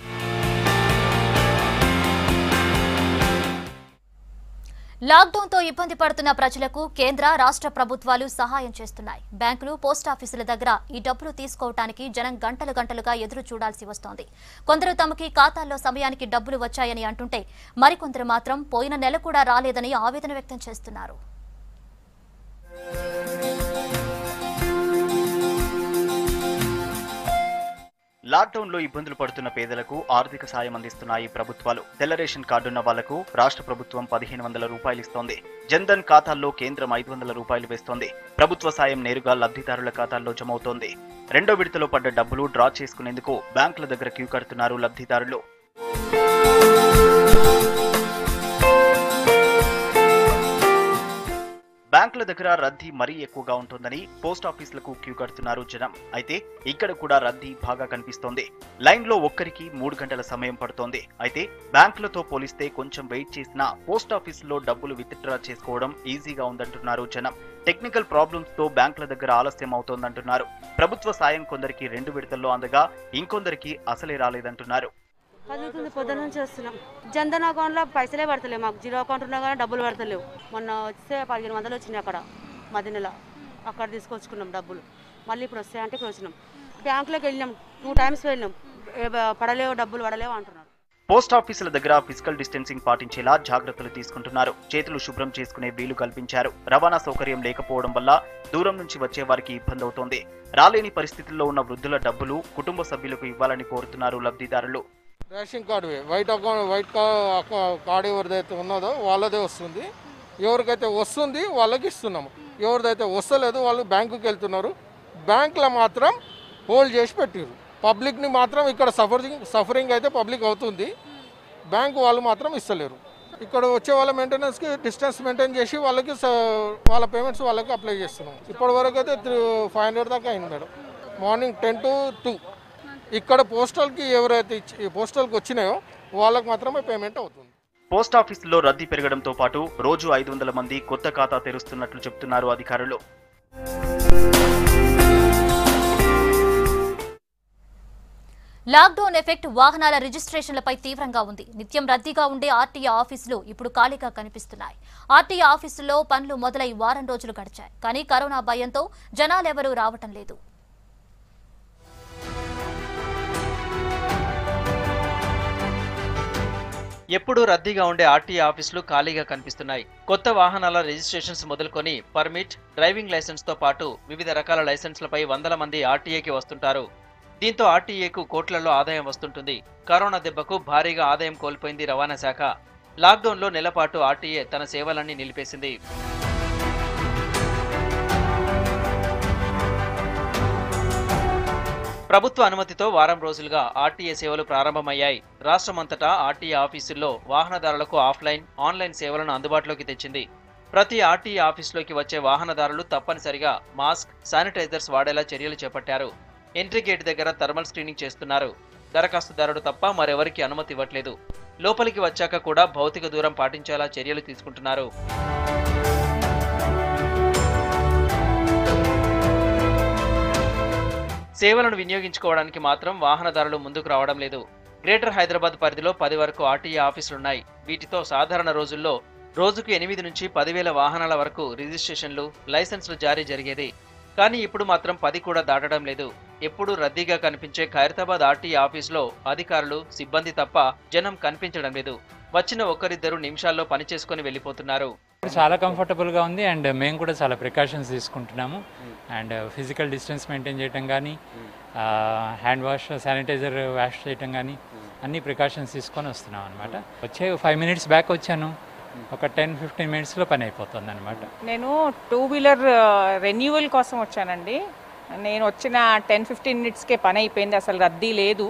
లాక్డౌన్ తో ఇబ్బంది పడుతున్న ప్రజలకు కేంద్ర రాష్ట్ర ప్రభుత్వాలు సహాయం చేస్తున్నాయి బ్యాంకులు పోస్టాఫీసుల దగ్గర ఈ డబ్బులు తీసుకోవటానికి జనం గంటలు గంటలుగా ఎదురు చూడాల్సి వస్తోంది కొందరు తమకి ఖాతాల్లో సమయానికి డబ్బులు వచ్చాయని అంటుంటే మరికొందరు మాత్రం పోయిన నెల కూడా రాలేదని ఆవేదన వ్యక్తం చేస్తున్నారు
లాక్డౌన్ లో ఇబ్బందులు పడుతున్న పేదలకు ఆర్థిక సాయం అందిస్తున్నాయి ప్రభుత్వాలు తెల్ల రేషన్ కార్డున్న వాళ్లకు రాష్ట్ర ప్రభుత్వం పదిహేను వందల రూపాయలు ఇస్తోంది జన్ధన్ ఖాతాల్లో కేంద్రం ఐదు వందల రూపాయలు వేస్తోంది ప్రభుత్వ సాయం నేరుగా లబ్ధిదారుల ఖాతాల్లో జమవుతోంది రెండో విడతలో పడ్డ డబ్బులు డ్రా చేసుకునేందుకు బ్యాంకుల దగ్గర క్యూ కడుతున్నారు లబ్ధిదారులు బ్యాంకుల దగ్గర రద్దీ మరీ ఎక్కువగా ఉంటుందని పోస్ట్ ఆఫీసులకు క్యూ కడుతున్నారు జనం అయితే ఇక్కడ కూడా రద్దీ బాగా కనిపిస్తోంది లైన్ లో ఒక్కరికి మూడు గంటల సమయం పడుతోంది అయితే బ్యాంకులతో పోలిస్తే కొంచెం వెయిట్ చేసినా పోస్ట్ ఆఫీసులో డబ్బులు విత్డ్రా చేసుకోవడం ఈజీగా ఉందంటున్నారు జనం టెక్నికల్ ప్రాబ్లమ్స్ తో బ్యాంకుల దగ్గర ఆలస్యం అవుతోందంటున్నారు ప్రభుత్వ సాయం కొందరికి రెండు విడతల్లో అందగా ఇంకొందరికి అసలే రాలేదంటున్నారు
చదువుతుంది పొద్దున నుంచి వస్తున్నాం జన్ధన్ అకౌంట్లో పైసలే పడతలేవు మాకు జీరో అకౌంట్ ఉన్నా కానీ డబ్బులు పడతలేవు మొన్న వస్తే పదిహేను వందలు వచ్చినాయి అక్కడ మధ్య నెల అక్కడ తీసుకొచ్చుకున్నాం డబ్బులు మళ్ళీ ఇప్పుడు వస్తాయంటే ఇప్పుడు వచ్చినాం బ్యాంకులోకి వెళ్ళినాం టూ టైమ్స్ వెళ్ళినాం ఏ బ- పడలేవు డబ్బులు పడలేవు అంటున్నారు
పోస్ట్ ఆఫీసుల దగ్గర ఫిజికల్ డిస్టెన్సింగ్ పాటించేలా జాగ్రత్తలు తీసుకుంటున్నారు చేతులు శుభ్రం చేసుకునే వీలు కల్పించారు రవాణా సౌకర్యం లేకపోవడం వల్ల దూరం నుంచి వచ్చే వారికి ఇబ్బంది అవుతోంది రాలేని పరిస్థితుల్లో ఉన్న వృద్ధుల డబ్బులు కుటుంబ సభ్యులకు ఇవ్వాలని కోరుతున్నారు లబ్ధిదారులు
ration card white account white కా- కా- కార్డు ఎవరిదైతే ఉన్నదో వాళ్ళదే వస్తుంది ఎవరికైతే వస్తుంది వాళ్ళకి ఇస్తున్నాము ఎవరిదైతే వస్తలేదు వాళ్ళు బ్యాంకుకి వెళ్తున్నారు బ్యాంకులో మాత్రం హోల్డ్ చేసి పెట్టారు పబ్లిక్ని మాత్రం ఇక్కడ సఫరింగ్ సఫరింగ్ అయితే పబ్లిక్ అవుతుంది బ్యాంకు వాళ్ళు మాత్రం ఇస్తలేరు ఇక్కడ వచ్చే వాళ్ళ మెయింటెనెన్స్కి డిస్టెన్స్ మెయింటైన్ చేసి వాళ్ళకి స- వాళ్ళ పేమెంట్స్ వాళ్ళకి అప్లై చేస్తున్నాం ఇప్పటి వరకు అయితే త్రీ ఫైవ్ హండ్రెడ్ దాకా అయింది madam morning ten to two ఇక్కడ పోస్టల్కి ఎవరైతే ఇచ్చి పోస్టల్కి వచ్చినాయో వాళ్ళకి మాత్రమే పేమెంట్ అవుతుంది
పోస్ట్ ఆఫీసుల్లో రద్దీ పెరగడంతో పాటు రోజు ఐదు వందల మంది కొత్త ఖాతా తెరుస్తున్నట్లు చెబుతున్నారు అధికారులు
లాక్డౌన్ ఎఫెక్ట్ వాహనాల రిజిస్ట్రేషన్లపై తీవ్రంగా ఉంది నిత్యం రద్దీగా ఉండే ఆర్టీఏ ఆఫీసులు ఇప్పుడు ఖాళీగా కనిపిస్తున్నాయి ఆర్టీఏ ఆఫీసుల్లో పనులు మొదలై వారం రోజులు గడిచాయి కానీ కరోనా భయంతో జనాలెవరూ రావటం లేదు
ఎప్పుడూ రద్దీగా ఉండే ఆర్టీఏ ఆఫీసులు ఖాళీగా కనిపిస్తున్నాయి కొత్త వాహనాల రిజిస్ట్రేషన్స్ మొదలుకొని పర్మిట్ డ్రైవింగ్ లైసెన్స్ తో పాటు వివిధ రకాల లైసెన్స్లపై వందల మంది ఆర్టీఏకి వస్తుంటారు దీంతో ఆర్టీఏకు కోట్లలో ఆదాయం వస్తుంటుంది కరోనా దెబ్బకు భారీగా ఆదాయం కోల్పోయింది రవాణా శాఖ లాక్డౌన్లో నెలపాటు ఆర్టీఏ తన సేవలన్నీ నిలిపేసింది ప్రభుత్వ అనుమతితో వారం రోజులుగా ఆర్టీఏ సేవలు ప్రారంభమయ్యాయి రాష్ట్రమంతటా ఆర్టీఏ ఆఫీసుల్లో వాహనదారులకు ఆఫ్లైన్ ఆన్లైన్ సేవలను అందుబాటులోకి తెచ్చింది ప్రతి ఆర్టీఏ ఆఫీసులోకి వచ్చే వాహనదారులు తప్పనిసరిగా మాస్క్ శానిటైజర్స్ వాడేలా చర్యలు చేపట్టారు ఎంట్రీ గేట్ దగ్గర థర్మల్ స్క్రీనింగ్ చేస్తున్నారు దరఖాస్తుదారుడు తప్ప మరెవరికి అనుమతి ఇవ్వట్లేదు లోపలికి వచ్చాక కూడా భౌతిక దూరం పాటించేలా చర్యలు తీసుకుంటున్నారు సేవలను వినియోగించుకోవడానికి మాత్రం వాహనదారులు ముందుకు రావడం లేదు గ్రేటర్ హైదరాబాద్ పరిధిలో పది వరకు ఆర్టీఏ ఆఫీసులున్నాయి వీటితో సాధారణ రోజుల్లో రోజుకు ఎనిమిది నుంచి పదివేల వాహనాల వరకు రిజిస్ట్రేషన్లు లైసెన్సులు జారీ జరిగేది కానీ ఇప్పుడు మాత్రం పది కూడా దాటడం లేదు ఎప్పుడూ రద్దీగా కనిపించే ఖైరతాబాద్ ఆర్టీఏ ఆఫీసులో అధికారులు సిబ్బంది తప్ప జనం కనిపించడం లేదు వచ్చిన ఒక్కరిద్దరు నిమిషాల్లో పని చేసుకుని వెళ్ళిపోతున్నారు
ఇప్పుడు చాలా కంఫర్టబుల్గా ఉంది అండ్ మేము కూడా చాలా ప్రికాషన్స్ తీసుకుంటున్నాము అండ్ ఫిజికల్ డిస్టెన్స్ మెయింటైన్ చేయటం కానీ హ్యాండ్ వాష్ శానిటైజర్ వాష్ చేయటం కానీ అన్ని ప్రికాషన్స్ తీసుకొని వస్తున్నాం అనమాట వచ్చే ఫైవ్ మినిట్స్ బ్యాక్ వచ్చాను ఒక టెన్ ఫిఫ్టీన్ మినిట్స్లో పని అయిపోతుంది అనమాట
నేను టూ వీలర్ రెన్యూవల్ కోసం వచ్చానండి నేను వచ్చిన టెన్ ఫిఫ్టీన్ మినిట్స్కే పని అయిపోయింది అసలు రద్దీ లేదు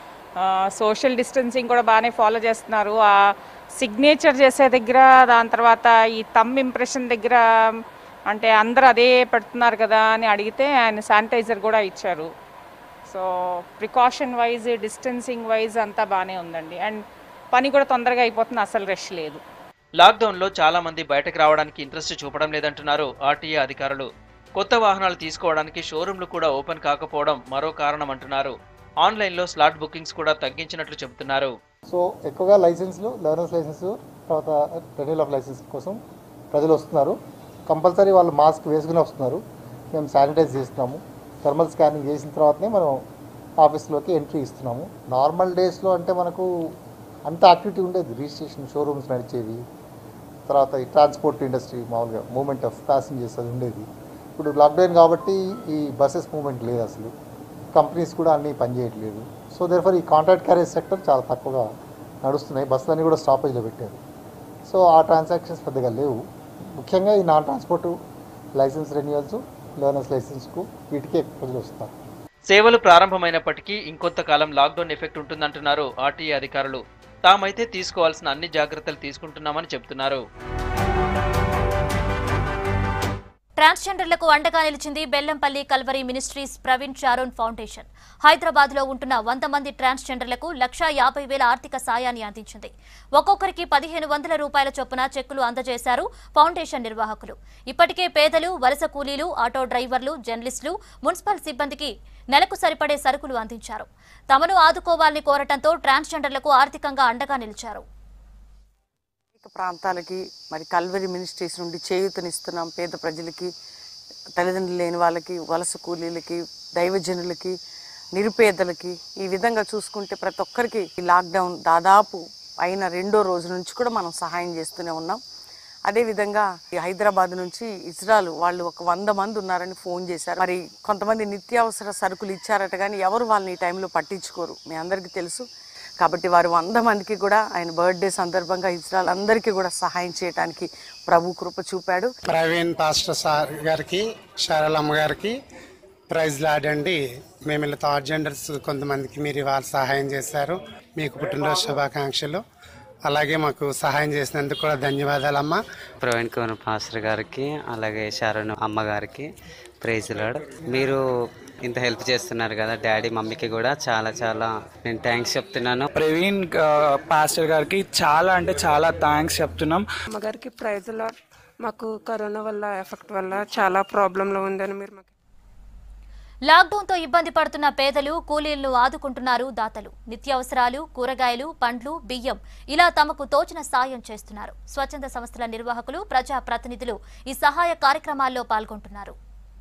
సోషల్ డిస్టెన్సింగ్ కూడా బాగానే ఫాలో చేస్తున్నారు ఆ సిగ్నేచర్ చేసే దగ్గర దాని తర్వాత ఈ తమ్ ఇంప్రెషన్ దగ్గర అంటే అందరూ అదే పెడుతున్నారు కదా అని అడిగితే ఆయన శానిటైజర్ కూడా ఇచ్చారు so precaution wise distancing wise అంతా బాగానే ఉందండి అండ్ పని కూడా తొందరగా అయిపోతుంది అసలు రష్ లేదు
లాక్డౌన్లో చాలా మంది బయటకు రావడానికి ఇంట్రెస్ట్ చూపడం లేదంటున్నారు ఆర్టీఏ అధికారులు కొత్త వాహనాలు తీసుకోవడానికి షోరూంలు కూడా ఓపెన్ కాకపోవడం మరో కారణం అంటున్నారు ఆన్లైన్లో స్లాట్ బుకింగ్స్ కూడా తగ్గించినట్లు చెబుతున్నారు
సో ఎక్కువగా లైసెన్స్లు లెర్నర్స్ లైసెన్స్ తర్వాత రెన్యూల్ ఆఫ్ లైసెన్స్ కోసం ప్రజలు వస్తున్నారు కంపల్సరీ వాళ్ళు మాస్క్ వేసుకుని వస్తున్నారు మేము శానిటైజ్ చేస్తున్నాము థర్మల్ స్కానింగ్ చేసిన తర్వాతనే మనం ఆఫీస్లోకి ఎంట్రీ ఇస్తున్నాము నార్మల్ డేస్లో అంటే మనకు అంత యాక్టివిటీ ఉండేది రిజిస్ట్రేషన్ షోరూమ్స్ నడిచేవి తర్వాత ఈ ట్రాన్స్పోర్ట్ ఇండస్ట్రీ మామూలుగా మూమెంట్ ఆఫ్ ప్యాసింజర్స్ అది ఉండేది ఇప్పుడు లాక్డౌన్ కాబట్టి ఈ బస్సెస్ మూమెంట్ లేదు అసలు కంపెనీస్ కూడా అన్నీ పనిచేయట్లేదు సో దేర్ఫర్ ఈ కాంట్రాక్ట్ క్యారేజ్ సెక్టర్ చాలా తక్కువగా నడుస్తున్నాయి బస్సులన్నీ కూడా స్టాపేజ్లో పెట్టారు సో ఆ ట్రాన్సాక్షన్స్ పెద్దగా లేవు ముఖ్యంగా ఈ non transport licence renewals learners లైసెన్స్కు వీటికే ప్రజలు వస్తారు
సేవలు ప్రారంభమైనప్పటికీ ఇంకొంతకాలం లాక్డౌన్ ఎఫెక్ట్ ఉంటుందంటున్నారు ఆర్టీఏ అధికారులు తామైతే తీసుకోవాల్సిన అన్ని జాగ్రత్తలు తీసుకుంటున్నామని చెబుతున్నారు
ట్రాన్స్జెండర్లకు అండగా నిలిచింది బెల్లంపల్లి కల్వరి మినిస్ట్రీస్ ప్రవీణ్ చారోన్ ఫౌండేషన్ హైదరాబాద్ లో ఉంటున్న వంద మంది ట్రాన్స్జెండర్లకు లక్షా యాభై వేల ఆర్థిక సాయాన్ని అందించింది ఒక్కొక్కరికి పదిహేను వందల రూపాయల చొప్పున చెక్కులు అందజేశారు ఫౌండేషన్ నిర్వాహకులు ఇప్పటికే పేదలు వలస కూలీలు ఆటో డ్రైవర్లు జర్నలిస్టులు మున్సిపల్ సిబ్బందికి నెలకు సరిపడే సరుకులు అందించారు తమను ఆదుకోవాలని కోరటంతో ట్రాన్స్జెండర్లకు ఆర్థికంగా అండగా నిలిచారు
ప్రాంతాలకి మరి కల్వరి మినిస్ట్రీస్ నుండి చేయూతనిస్తున్నాం పేద ప్రజలకి తల్లిదండ్రులు లేని వాళ్ళకి వలస కూలీలకి దైవజనులకి నిరుపేదలకి ఈ విధంగా చూసుకుంటే ప్రతి ఒక్కరికి ఈ లాక్డౌన్ దాదాపు అయిన రెండో రోజు నుంచి కూడా మనం సహాయం చేస్తూనే ఉన్నాం అదేవిధంగా ఈ హైదరాబాద్ నుంచి ఇజ్రాయల్ వాళ్ళు ఒక వంద మంది ఉన్నారని ఫోన్ చేశారు మరి కొంతమంది నిత్యావసర సరుకులు ఇచ్చారట కానీ ఎవరు వాళ్ళని ఈ టైంలో పట్టించుకోరు మీ అందరికీ తెలుసు కాబట్టి వారు వంద మందికి కూడా ఆయన బర్త్డే సందర్భంగా ఇజ్రాయల్ అందరికీ కూడా సహాయం చేయడానికి ప్రభు కృప చూపాడు
ప్రవీణ్ పాస్టర్ సార్ గారికి శారలమ్మ గారికి ప్రైజ్ లాడండి మేము ఇలా థర్డ్ జెండర్స్ కొంతమందికి మీరు ఇవాళ సహాయం చేశారు మీకు పుట్టినరోజు శుభాకాంక్షలు అలాగే మాకు సహాయం చేసినందుకు కూడా ధన్యవాదాలమ్మా
ప్రవీణ్ కుమార్ పాస్టర్ గారికి అలాగే శరణ్ అమ్మగారికి ప్రైజ్ లాడ్ మీరు ఇంత హెల్ప్ చేస్తున్నారు కదా డాడీ మమ్మీకి కూడా చాలా చాలా నేను థ్యాంక్స్ చెప్తున్నాను
ప్రవీణ్ ఆ, పాస్టర్ గారికి చాలా అంటే చాలా థ్యాంక్స్ చెప్తున్నాం
అమ్మగారికి ప్రైజ్ లాట్ మాకు కరోనా వల్ల ఎఫెక్ట్ వల్ల చాలా ప్రాబ్లంలో ఉందని మీరు మాకు
లాక్డౌన్ తో ఇబ్బంది పడుతున్న పేదలు కూలీలను ఆదుకుంటున్నారు దాతలు నిత్యావసరాలు కూరగాయలు పండ్లు బియ్యం ఇలా తమకు తోచిన సాయం చేస్తున్నారు స్వచ్ఛంద సంస్థల నిర్వాహకులు ప్రజా ప్రతినిధులు ఈ సహాయ కార్యక్రమాల్లో పాల్గొంటున్నారు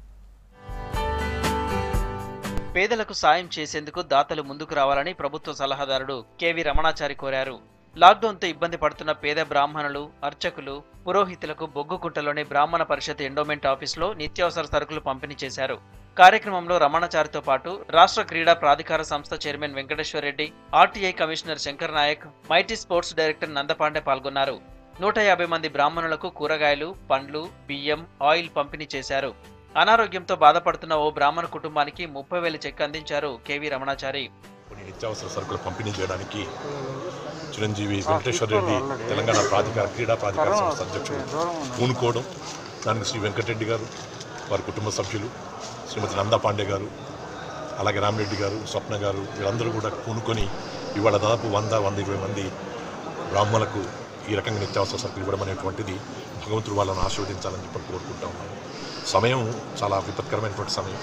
పేదలకు సాయం చేసేందుకు దాతలు ముందుకు రావాలని ప్రభుత్వ సలహాదారుడు కెవి రమణాచారి కోరారు లాక్డౌన్తో ఇబ్బంది పడుతున్న పేద బ్రాహ్మణులు అర్చకులు పురోహితులకు బొగ్గుకుంటలోని బ్రాహ్మణ పరిషత్ ఎండోమెంట్ ఆఫీసులో నిత్యావసర సరుకులు పంపిణీ చేశారు కార్యక్రమంలో రమణాచారితో పాటు రాష్ట్ర క్రీడా ప్రాధికార సంస్థ chairman Venkateswara Reddy RTI commissioner Shankar Naik మైటీ స్పోర్ట్స్ డైరెక్టర్ నందపాండే పాల్గొన్నారు నూట యాభై మంది బ్రాహ్మణులకు కూరగాయలు పండ్లు బియ్యం ఆయిల్ పంపిణీ చేశారు అనారోగ్యంతో బాధపడుతున్న ఓ బ్రాహ్మణ కుటుంబానికి ముప్పై వేల చెక్ అందించారు కెవి రమణాచారి
కొన్ని నిత్యావసర సరుకులు పంపిణీ చేయడానికి చిరంజీవి వెంకటేశ్వర రెడ్డి తెలంగాణ ప్రాధికార క్రీడా ప్రాధికార సంస్థ అధ్యక్షుడు పూనుకోవడం దానికి శ్రీ వెంకటరెడ్డి గారు వారి కుటుంబ సభ్యులు శ్రీమతి నందా పాండే గారు అలాగే రామిరెడ్డి గారు స్వప్న గారు వీళ్ళందరూ కూడా పూనుకొని ఇవాళ దాదాపు వంద వంద ఇరవై మంది బ్రాహ్మణులకు ఈ రకంగా నిత్యావసర సరుకులు ఇవ్వడం అనేటువంటిది భగవంతుడు వాళ్ళని ఆశీర్వదించాలని చెప్పి కోరుకుంటా ఉన్నాను సమయం చాలా విపత్కరమైనటువంటి సమయం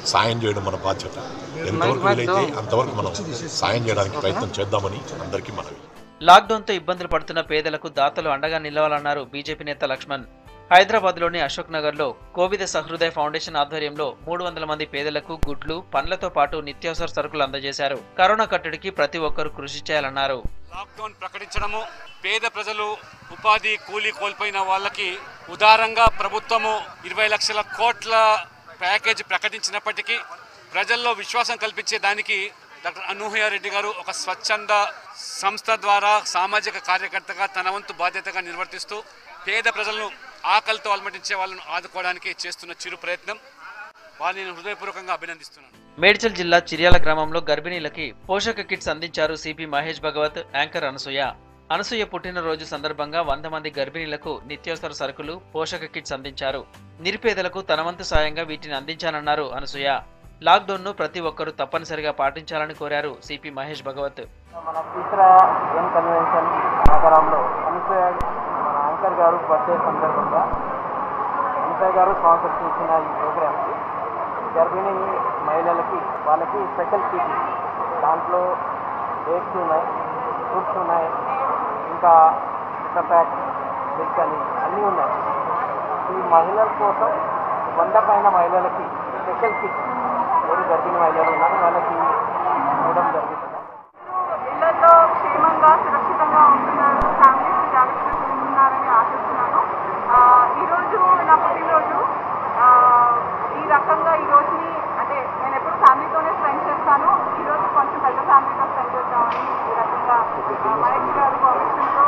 సాయం చేయడం మన బాధ్యత ఎంతవరకు వీలైతే అంతవరకు మనం సాయం చేయడానికి ప్రయత్నం చేద్దామని అందరికీ మనవి
లాక్డౌన్తో ఇబ్బందులు పడుతున్న పేదలకు దాతలు అండగా నిలవాలన్నారు బీజేపీ నేత లక్ష్మణ్ హైదరాబాద్లోని అశోక్ నగర్లో కోవిద సహృదయ ఫౌండేషన్ ఆధ్వర్యంలో మూడు వందల మంది పేదలకు గుడ్లు పండ్లతో పాటు నిత్యావసర సరుకులు అందజేశారు కరోనా కట్టడికి ప్రతి ఒక్కరూ కృషి చేయాలన్నారు
లాక్డౌన్ ప్రకటించడము పేద ప్రజలు ఉపాధి కూలీ కోల్పోయిన వాళ్ళకి ఉదారంగా ప్రభుత్వము ఇరవై లక్షల కోట్ల ప్యాకేజ్ ప్రకటించినప్పటికీ ప్రజల్లో విశ్వాసం కల్పించే దానికి డాక్టర్ అనూహ్య రెడ్డి గారు ఒక స్వచ్ఛంద సంస్థ ద్వారా సామాజిక కార్యకర్తగా తన వంతు బాధ్యతగా నిర్వర్తిస్తూ పేద ప్రజలను ఆకలితో అలమటించే వాళ్ళను ఆదుకోవడానికి చేస్తున్న చిరు ప్రయత్నం వారిని నేను హృదయపూర్వకంగా అభినందిస్తున్నాను
మేడ్చల్ జిల్లా చిర్యాల గ్రామంలో గర్భిణీలకి పోషక కిట్స్ అందించారు సిపి మహేష్ భగవత్ యాంకర్ అనసూయ అనసూయ పుట్టినరోజు సందర్భంగా వంద మంది గర్భిణీలకు నిత్యావసర సరుకులు పోషక కిట్స్ అందించారు నిరుపేదలకు తన వంతు సాయంగా వీటిని అందించానన్నారు అనసూయ లాక్డౌన్ ను ప్రతి ఒక్కరూ తప్పనిసరిగా పాటించాలని కోరారు సిపి మహేష్ భగవత్
మన ఇస్రా ఎన్ కన్వెన్షన్ నగరంలో అనసూయ మన యాంకర్ గారు బర్త్డే సందర్భంగా అనసూయ గారు స్పాన్సర్ చేసిన ఈ ప్రోగ్రామ్కి గర్భిణీ మహిళలకి వాళ్ళకి స్పెషల్ కిట్ దాంట్లో డేట్స్ ఉన్నాయి ఫ్రూట్స్ ఉన్నాయి ఇంకా ప్యాక్ మిల్క్ అని అన్నీ ఉన్నాయి ఈ మహిళల కోసం వంద పైన మహిళలకి స్పెషల్ కిట్ ఎవరు గర్భిణీ మహిళలు ఉన్నారు వాళ్ళకి ఇవ్వడం జరుగుతుంది
ఇళ్లలో క్షేమంగా సురక్షితంగా ఉంటున్నారు ఫ్యామిలీస్ జాగ్రత్తగా ఉంటున్నారని ఆశిస్తున్నాను ఆ, ఈరోజు నా పుట్టినరోజు ఆ, ఈ రకంగా ఈ రోజుని అంటే నేను ఎప్పుడు ఫ్యామిలీతోనే స్పెండ్ చేస్తాను ఈ రోజు కొంచెం పెద్ద ఫ్యామిలీతో స్పెండ్ చేద్దామని ఈ రకంగా ఆ, మహేష్ గారు పర్మిషన్తో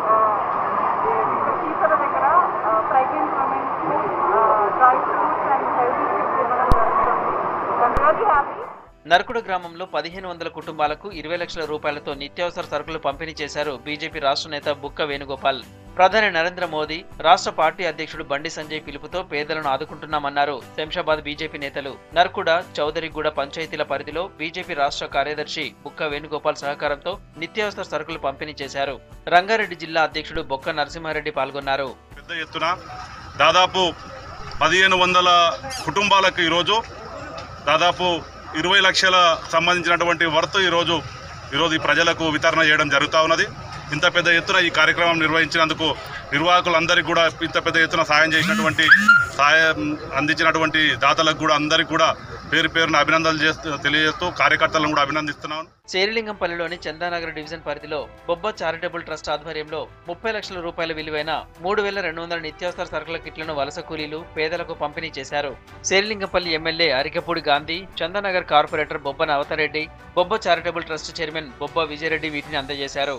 చీసల దగ్గర pregnant womens dry fruits and healthy foods ఇవ్వడం జరుగుతుంది ఐమ్ రియలీ హ్యాపీ
నరకుడు గ్రామంలో పదిహేను వందల కుటుంబాలకు ఇరవై లక్షల రూపాయలతో నిత్యావసర సరుకులు పంపిణీ చేశారు బీజేపీ రాష్ట్ర నేత బుక్క వేణుగోపాల్ ప్రధాని నరేంద్ర మోదీ రాష్ట్ర పార్టీ అధ్యక్షుడు బండి సంజయ్ పిలుపుతో పేదలను ఆదుకుంటున్నామన్నారు శంషాబాద్ బీజేపీ నేతలు నర్కుడ చౌదరిగూడ పంచాయతీల పరిధిలో బీజేపీ రాష్ట్ర కార్యదర్శి బుక్క వేణుగోపాల్ సహకారంతో నిత్యావసర సరుకులు పంపిణీ చేశారు రంగారెడ్డి జిల్లా అధ్యక్షుడు బొక్క నరసింహారెడ్డి పాల్గొన్నారు
పెద్ద ఎత్తున దాదాపు పదిహేను వందల కుటుంబాలకు ఈరోజు దాదాపు ఇరవై లక్షల సంబంధించినటువంటి వర్త్ ఈరోజు ఈరోజు ఈ ప్రజలకు వితరణ చేయడం జరుగుతూ ఉన్నది ఇంత పెద్ద ఎత్తున ఈ కార్యక్రమం నిర్వహించినందుకు నిర్వాహకులందరికీ కూడా ఇంత పెద్ద ఎత్తున సాయం చేసినటువంటి సాయం అందించినటువంటి దాతలకు కూడా అందరికీ కూడా పేరు పేరున అభినందనలు చేస్తూ తెలియజేస్తూ కార్యకర్తలను కూడా అభినందిస్తున్నాను
శేరిలింగంపల్లిలోని చందానగర్ డివిజన్ పరిధిలో బొబ్బ చారిటబుల్ ట్రస్ట్ ఆధ్వర్యంలో ముప్పై లక్షల రూపాయల విలువైన మూడు వేల రెండు వందల నిత్యావసర సరుకుల కిట్లను వలస కూలీలు పేదలకు పంపిణీ చేశారు Serilingampally MLA Arikapudi Gandhi Chandanagar corporator Bobba Navathareddy Bobba charitable trust chairman Bobba Vijayareddy వీటిని అందజేశారు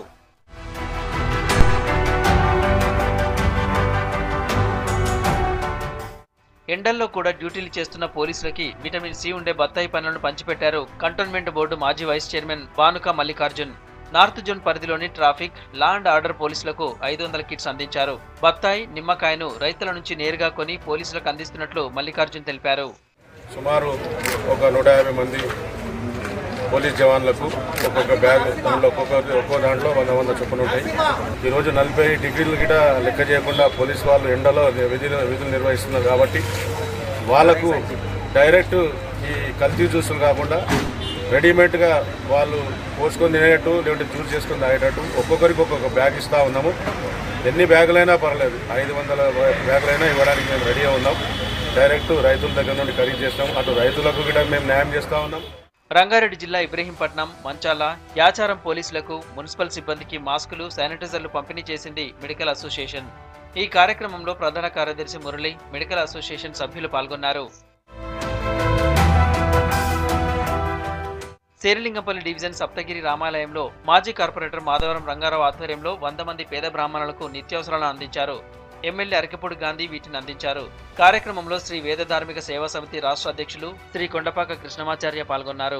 ఎండల్లో కూడా డ్యూటీలు చేస్తున్న పోలీసులకి విటమిన్ సి ఉండే బత్తాయి పండ్లను పంచిపెట్టారు కంటోన్మెంట్ బోర్డు మాజీ vice chairman Banuka Mallikarjun north zone పరిధిలోని ట్రాఫిక్ లా అండ్ ఆర్డర్ పోలీసులకు ఐదు వందల కిట్స్ అందించారు బత్తాయి నిమ్మకాయను రైతుల నుంచి నేరుగా కొని పోలీసులకు అందిస్తున్నట్లు మల్లికార్జున్ తెలిపారు
సుమారు ఒక నూట యాభై మంది పోలీస్ జవాన్లకు ఒక్కొక్క బ్యాగ్ దాంట్లో ఒక్కొక్క ఒక్కో దాంట్లో వంద వంద చొప్పున ఉంటాయి ఈరోజు నలభై డిగ్రీలు గిట లెక్క చేయకుండా పోలీస్ వాళ్ళు ఎండలో విధులు విధులు నిర్వహిస్తున్నారు కాబట్టి వాళ్ళకు డైరెక్ట్ ఈ కల్తీ జ్యూసులు కాకుండా రెడీమేడ్గా వాళ్ళు పోసుకొని తినేటట్టు లేదంటే జ్యూస్ చేసుకొని తాగేటట్టు ఒక్కొక్కరికి ఒక్కొక్క బ్యాగ్ ఇస్తూ ఉన్నాము ఎన్ని బ్యాగులైనా పర్లేదు ఐదు వందల బ్యాగులైనా ఇవ్వడానికి మేము రెడీగా ఉన్నాం డైరెక్ట్ రైతుల దగ్గర నుండి ఖరీదు చేస్తాం అటు రైతులకు కూడా మేము న్యాయం చేస్తూ ఉన్నాం
రంగారెడ్డి జిల్లా ఇబ్రహీంపట్నం మంచాల యాచారం పోలీసులకు మున్సిపల్ సిబ్బందికి మాస్కులు శానిటైజర్లు పంపిణీ చేసింది మెడికల్ అసోసియేషన్ ఈ కార్యక్రమంలో ప్రధాన కార్యదర్శి మురళి మెడికల్ అసోసియేషన్ సభ్యులు పాల్గొన్నారు శేరిలింగంపల్లి డివిజన్ సప్తగిరి రామాలయంలో మాజీ కార్పొరేటర్ మాధవరం రంగారావు ఆధ్వర్యంలో వంద మంది పేద బ్రాహ్మణులకు నిత్యావసరాలను అందించారు ఎమ్మెల్యే అరకపూడి గాంధీ వీటిని అందించారు కార్యక్రమంలో శ్రీ వేద ధార్మిక సేవా సమితి రాష్ట్ర అధ్యక్షులు శ్రీ కొండపాక కృష్ణమాచార్య పాల్గొన్నారు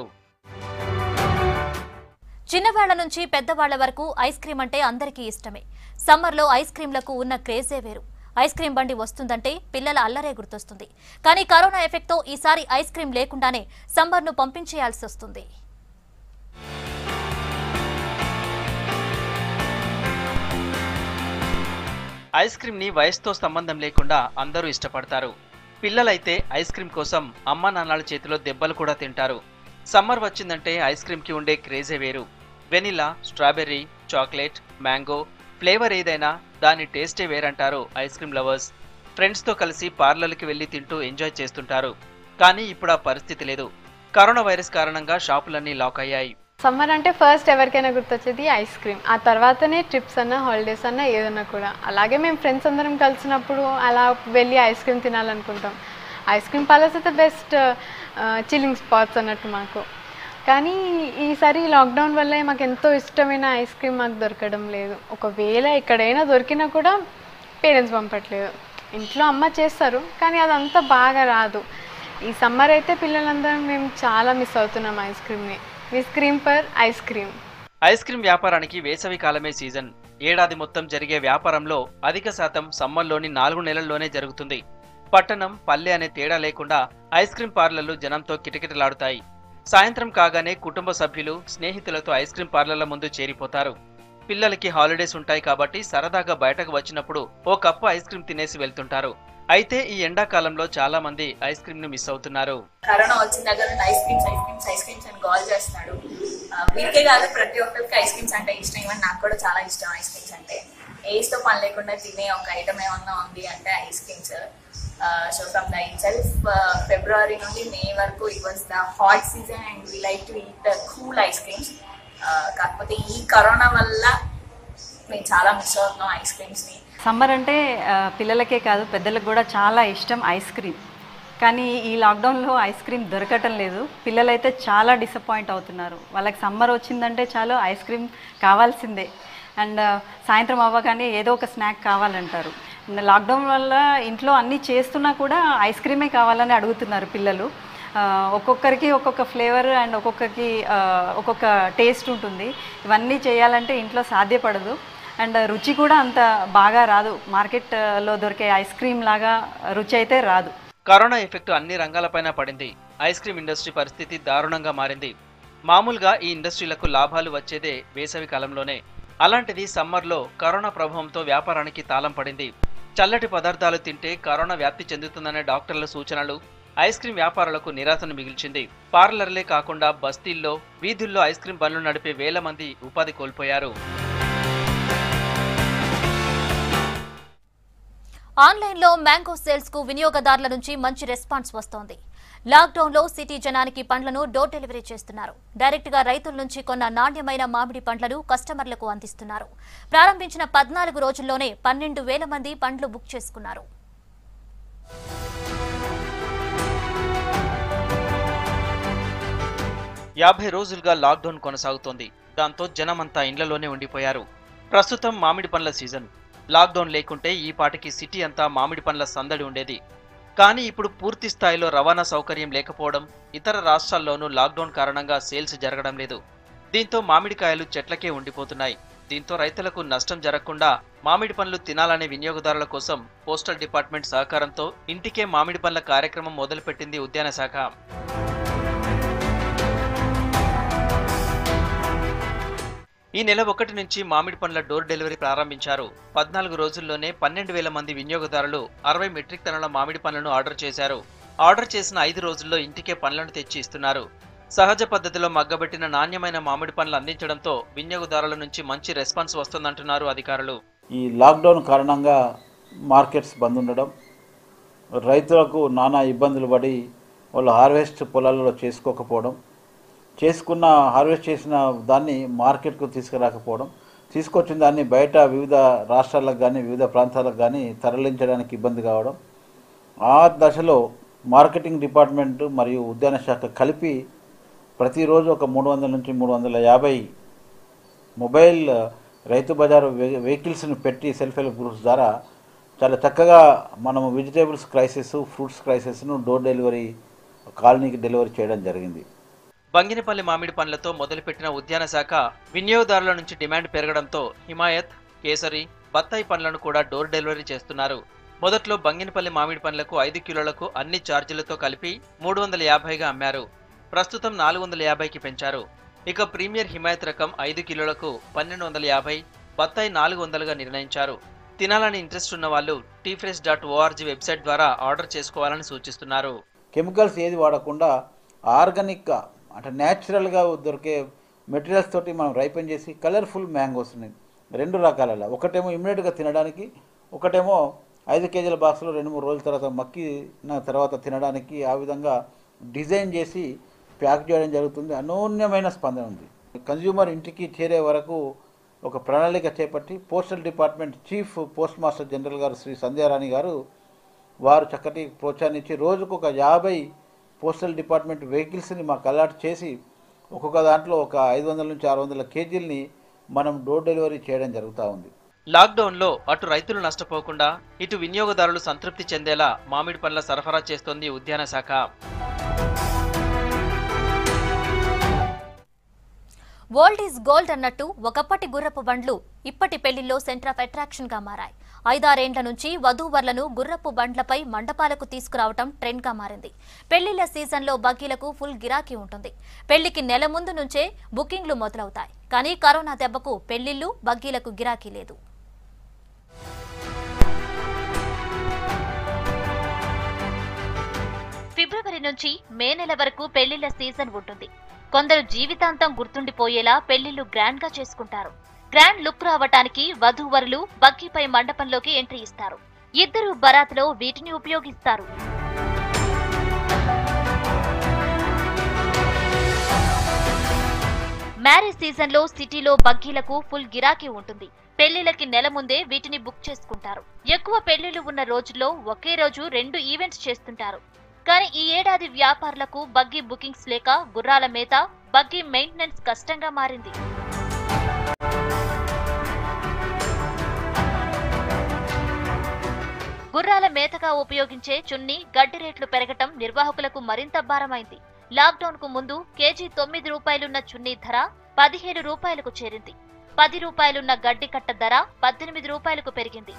చిన్నవాళ్ల నుంచి పెద్దవాళ్ల వరకు ఐస్ క్రీం అంటే అందరికీ ఇష్టమే సమ్మర్లో ఐస్ క్రీంలకు ఉన్న క్రేజే వేరు ఐస్ క్రీం బండి వస్తుందంటే పిల్లల అల్లరే గుర్తొస్తుంది కానీ కరోనా ఎఫెక్ట్తో ఈసారి ఐస్ క్రీం లేకుండానే సమ్మర్ను పంపించేయాల్సి వస్తుంది
ఐస్ క్రీమ్ ని వయసుతో సంబంధం లేకుండా అందరూ ఇష్టపడతారు పిల్లలైతే ఐస్ క్రీమ్ కోసం అమ్మా నాన్నల చేతిలో దెబ్బలు కూడా తింటారు సమ్మర్ వచ్చిందంటే ఐస్ క్రీమ్కి ఉండే క్రేజే వేరు vanilla strawberry chocolate mango flavour ఏదైనా దాని టేస్టే వేరంటారు ఐస్ క్రీమ్ లవర్స్ ఫ్రెండ్స్తో కలిసి పార్లర్కి వెళ్ళి తింటూ ఎంజాయ్ చేస్తుంటారు కానీ ఇప్పుడు ఆ పరిస్థితి లేదు కరోనా వైరస్ కారణంగా షాపులన్నీ లాక్ అయ్యాయి
సమ్మర్ అంటే ఫస్ట్ ఎవరికైనా గుర్తొచ్చేది ఐస్ క్రీమ్ ఆ తర్వాతనే ట్రిప్స్ అన్న హాలిడేస్ అన్న ఏదన్నా కూడా అలాగే మేము ఫ్రెండ్స్ అందరం కలిసినప్పుడు అలా వెళ్ళి ఐస్ క్రీమ్ తినాలనుకుంటాం ఐస్ క్రీమ్ పార్లర్స్ అయితే బెస్ట్ చిల్లింగ్ స్పాట్స్ అన్నట్టు మాకు కానీ ఈసారి లాక్డౌన్ వల్ల మాకు ఎంతో ఇష్టమైన ఐస్ క్రీమ్ మాకు దొరకడం లేదు ఒకవేళ ఎక్కడైనా దొరికినా కూడా పేరెంట్స్ పంపట్లేదు ఇంట్లో అమ్మ చేస్తారు కానీ అదంతా బాగా రాదు ఈ సమ్మర్ అయితే పిల్లలందరం మేము చాలా మిస్ అవుతున్నాం ఐస్ క్రీమ్ని miss cream for ice cream
ice cream వ్యాపారానికి వేసవి కాలమే సీజన్ ఏడాది మొత్తం జరిగే వ్యాపారంలో అధిక శాతం సమ్మర్లోని నాలుగు నెలల్లోనే జరుగుతుంది పట్టణం పల్లె అనే తేడా లేకుండా ఐస్ క్రీమ్ పార్లర్లు జనంతో కిటకిటలాడుతాయి సాయంత్రం కాగానే కుటుంబ సభ్యులు స్నేహితులతో ఐస్ క్రీమ్ పార్లర్ల ముందు చేరిపోతారు పిల్లలకి హాలిడేస్ ఉంటాయి కాబట్టి సరదాగా బయటకు వచ్చినప్పుడు ఓ కప్పు ఐస్ క్రీమ్ తినేసి వెళ్తుంటారు అయితే ఈ ఎండాకాలంలో చాలా మంది ఐస్ క్రీమ్ ని మిస్ అవుతున్నారు
కరోనా వచ్చిన దగ్గర నుండి ice creams ice creams ice creams అని కాల్ చేస్తున్నాడు ఆ, వీరికే కాదు ప్రతి ఒక్కరికి ఐస్ క్రీమ్స్ అంటే ఇష్టం ఈవెన్ నాకు కూడా చాలా ఇష్టం ఐస్ క్రీమ్స్ అంటే ఏజ్ తో పని లేకుండా తినే ఒక ఐటమ్ ఏమన్నా ఉంది అంటే ice creams so from the itself February నుండి మే వరకు it was the hot season and we like to eat cool ice creams కాకపోతే ఈ కరోనా వల్ల మేము చాలా మిస్ అవుతున్నాం ఐస్ క్రీమ్స్ని
సమ్మర్ అంటే ఆ, పిల్లలకే కాదు పెద్దలకు కూడా చాలా ఇష్టం ఐస్ క్రీమ్ కానీ ఈ లాక్డౌన్లో ఐస్ క్రీమ్ దొరకటం లేదు పిల్లలైతే చాలా డిసప్పాయింట్ అవుతున్నారు వాళ్ళకి సమ్మర్ వచ్చిందంటే చాలు ఐస్ క్రీమ్ కావాల్సిందే అండ్ సాయంత్రం అవ్వగానే ఏదో ఒక స్నాక్ కావాలంటారు లాక్డౌన్ వల్ల ఇంట్లో అన్నీ చేస్తున్నా కూడా ఐస్ క్రీమే కావాలని అడుగుతున్నారు పిల్లలు ఆ, ఒక్కొక్కరికి ఒక్కొక్క ఫ్లేవర్ అండ్ ఒక్కొక్కరికి ఆ, ఒక్కొక్క టేస్ట్ ఉంటుంది ఇవన్నీ చేయాలంటే ఇంట్లో సాధ్యపడదు అండ్ రుచి కూడా అంత బాగా రాదు మార్కెట్లో దొరికే ఐస్ క్రీమ్ లాగా రుచి అయితే రాదు
కరోనా ఎఫెక్ట్ అన్ని రంగాలపైన పడింది ఐస్ క్రీమ్ ఇండస్ట్రీ పరిస్థితి దారుణంగా మారింది మామూలుగా ఈ ఇండస్ట్రీలకు లాభాలు వచ్చేదే వేసవి కాలంలోనే అలాంటిది సమ్మర్లో కరోనా ప్రభావంతో వ్యాపారానికి తాళం పడింది చల్లటి పదార్థాలు తింటే కరోనా వ్యాప్తి చెందుతుందనే డాక్టర్ల సూచనలు ఐస్ క్రీమ్ వ్యాపారులకు నిరాశను మిగిల్చింది పార్లర్లే కాకుండా బస్తీల్లో వీధుల్లో ఐస్ క్రీమ్ బండ్లు నడిపే వేల మంది ఉపాధి కోల్పోయారు
ఆన్లైన్లో మ్యాంగో సేల్స్ కు వినియోగదారుల నుంచి మంచి రెస్పాన్స్ వస్తోంది లాక్డౌన్ లో సిటీ జనానికి పండ్లను డోర్ డెలివరీ చేస్తున్నారు డైరెక్ట్ గా రైతుల నుంచి కొన్న నాణ్యమైన మామిడి పండ్లను కస్టమర్లకు అందిస్తున్నారు ప్రారంభించిన పద్నాలుగు రోజుల్లోనే పన్నెండు వేల మంది పండ్లు బుక్ చేసుకున్నారు
యాభై రోజులుగా లాక్డౌన్ కొనసాగుతోంది దాంతో జనమంతా ఇండ్లలోనే ఉండిపోయారు ప్రస్తుతం మామిడి పండ్ల సీజన్ లాక్డౌన్ లేకుంటే ఈ పాటికి సిటీ అంతా మామిడి పండ్ల సందడి ఉండేది కానీ ఇప్పుడు పూర్తి స్థాయిలో రవాణా సౌకర్యం లేకపోవడం ఇతర రాష్ట్రాల్లోనూ లాక్డౌన్ కారణంగా సేల్స్ జరగడం లేదు దీంతో మామిడికాయలు చెట్లకే ఉండిపోతున్నాయి దీంతో రైతులకు నష్టం జరగకుండా మామిడి పండ్లు తినాలనే వినియోగదారుల కోసం పోస్టల్ డిపార్ట్మెంట్ సహకారంతో ఇంటికే మామిడి పండ్ల కార్యక్రమం మొదలుపెట్టింది ఉద్యాన శాఖ ఈ నెల ఒకటి నుంచి మామిడి పండ్ల డోర్ డెలివరీ ప్రారంభించారు పద్నాలుగు రోజుల్లోనే పన్నెండు వేల మంది వినియోగదారులు అరవై మెట్రిక్ టన్నుల మామిడి పండ్లను ఆర్డర్ చేశారు ఆర్డర్ చేసిన ఐదు రోజుల్లో ఇంటికే పండ్లను తెచ్చి ఇస్తున్నారు సహజ పద్ధతిలో మగ్గబెట్టిన నాణ్యమైన మామిడి పండ్లు అందించడంతో వినియోగదారుల నుంచి మంచి రెస్పాన్స్ వస్తుందంటున్నారు అధికారులు
ఈ లాక్డౌన్ కారణంగా మార్కెట్స్ బంద్ ఉండడం రైతులకు నానా ఇబ్బందులు పడి వాళ్ళు హార్వెస్ట్ పొలాలలో చేసుకోకపోవడం చేసుకున్న హార్వెస్ట్ చేసిన దాన్ని మార్కెట్కు తీసుకురాకపోవడం తీసుకొచ్చిన దాన్ని బయట వివిధ రాష్ట్రాలకు కానీ వివిధ ప్రాంతాలకు కానీ తరలించడానికి ఇబ్బంది కావడం ఆ దశలో మార్కెటింగ్ డిపార్ట్మెంట్ మరియు ఉద్యాన శాఖ కలిపి ప్రతిరోజు ఒక మూడు వందల నుంచి మూడు వందల యాభై మొబైల్ రైతు బజారు వె- వెహికల్స్ని పెట్టి సెల్ఫ్ హెల్ప్ గ్రూప్స్ ద్వారా చాలా చక్కగా మనము వెజిటేబుల్స్ క్రైసిస్ ఫ్రూట్స్ క్రైసిస్ను డోర్ డెలివరీ కాలనీకి డెలివరీ చేయడం జరిగింది
బంగినపల్లి మామిడి పండ్లతో మొదలుపెట్టిన ఉద్యాన శాఖ వినియోగదారుల నుంచి డిమాండ్ పెరగడంతో హిమాయత్ కేసరి బత్తాయి పండ్లను కూడా డోర్ డెలివరీ చేస్తున్నారు మొదట్లో బంగినపల్లి మామిడి పండ్లకు ఐదు కిలోలకు అన్ని ఛార్జీలతో కలిపి మూడు వందల యాభైగా అమ్మారు ప్రస్తుతం నాలుగు వందల యాభైకి పెంచారు ఇక ప్రీమియర్ హిమాయత్ రకం ఐదు కిలోలకు పన్నెండు వందల యాభై బత్తాయి నాలుగు వందలుగా నిర్ణయించారు తినాలని ఇంట్రెస్ట్ ఉన్న వాళ్ళు టీఫ్రెష్ డాట్ ఓఆర్జీ వెబ్సైట్ ద్వారా ఆర్డర్ చేసుకోవాలని సూచిస్తున్నారు
కెమికల్స్ ఏది వాడకుండా ఆర్గానిక్గా అంటే న్యాచురల్గా దొరికే మెటీరియల్స్ తోటి మనం రైపెన్ చేసి కలర్ఫుల్ మ్యాంగోస్ ఉన్నాయి రెండు రకాల ఒకటేమో ఇమ్మీడియట్గా తినడానికి ఒకటేమో ఐదు కేజీల బాక్స్లో రెండు మూడు రోజుల తర్వాత మక్కిన తర్వాత తినడానికి ఆ విధంగా డిజైన్ చేసి ప్యాక్ చేయడం జరుగుతుంది అనూన్యమైన స్పందన ఉంది కన్జ్యూమర్ ఇంటికి చేరే వరకు ఒక ప్రణాళిక చేపట్టి postal department chief post master general గారు శ్రీ సంధ్యారాణి గారు వారు చక్కటి ప్రోత్సాహాన్ని ఇచ్చి రోజుకు ఒక యాభై పోస్టల్ డిపార్ట్మెంట్ వెహికల్స్ని మాకు అలాట్ చేసి ఒక్కొక్క దాంట్లో ఒక ఐదు వందల నుంచి ఆరు వందల కేజీలని మనం డోర్ డెలివరీ చేయడం జరుగుతూ ఉంది
లాక్డౌన్లో అటు రైతులు నష్టపోకుండా ఇటు వినియోగదారులు సంతృప్తి చెందేలా మామిడి పండ్ల సరఫరా చేస్తోంది ఉద్యాన శాఖ
వరల్డ్ ఈజ్ గోల్డ్ అన్నట్టు ఒకప్పటి గుర్రపు బండ్లు ఇప్పటి పెళ్లిల్లో సెంటర్ ఆఫ్ అట్రాక్షన్ గా మారాయి ఐదారేండ్ల నుంచి వధూవరులను గుర్రపు బండ్లపై మండపాలకు తీసుకురావటం ట్రెండ్ గా మారింది పెళ్లిళ్ల సీజన్లో బగ్గీలకు ఫుల్ గిరాకీ ఉంటుంది పెళ్లికి నెల ముందు నుంచే బుకింగ్లు మొదలవుతాయి కానీ కరోనా దెబ్బకు పెళ్లిళ్లు బగ్గీలకు గిరాకీ లేదు ఫిబ్రవరి నుంచి మే నెల వరకు పెళ్లిళ్ల సీజన్ ఉంటుంది కొందరు జీవితాంతం గుర్తుండిపోయేలా పెళ్లిళ్లు గ్రాండ్ గా చేసుకుంటారు గ్రాండ్ లుక్ రావటానికి వధూవరులు బగ్గీపై మండపంలోకి ఎంట్రీ ఇస్తారు ఇద్దరు బరాత్లో వీటిని ఉపయోగిస్తారు మ్యారేజ్ సీజన్ లో సిటీలో బగ్గీలకు ఫుల్ గిరాకీ ఉంటుంది పెళ్లిళ్లకి నెల ముందే వీటిని బుక్ చేసుకుంటారు ఎక్కువ పెళ్లిళ్లు ఉన్న రోజుల్లో ఒకే రోజు రెండు ఈవెంట్స్ చేస్తుంటారు కానీ ఈ ఏడాది వ్యాపారులకు బగ్గీ బుకింగ్స్ లేక గుర్రాల మేత బగ్గీ మెయింటెనెన్స్ కష్టంగా మారింది గుర్రాల మేతగా ఉపయోగించే చున్ని గడ్డి రేట్లు పెరగటం నిర్వాహకులకు మరింత భారమైంది లాక్డౌన్ కు ముందు కేజీ తొమ్మిది రూపాయలున్న చున్నీ ధర పదిహేను రూపాయలకు చేరింది పది రూపాయలున్న గడ్డి కట్ట ధర పద్దెనిమిది రూపాయలకు పెరిగింది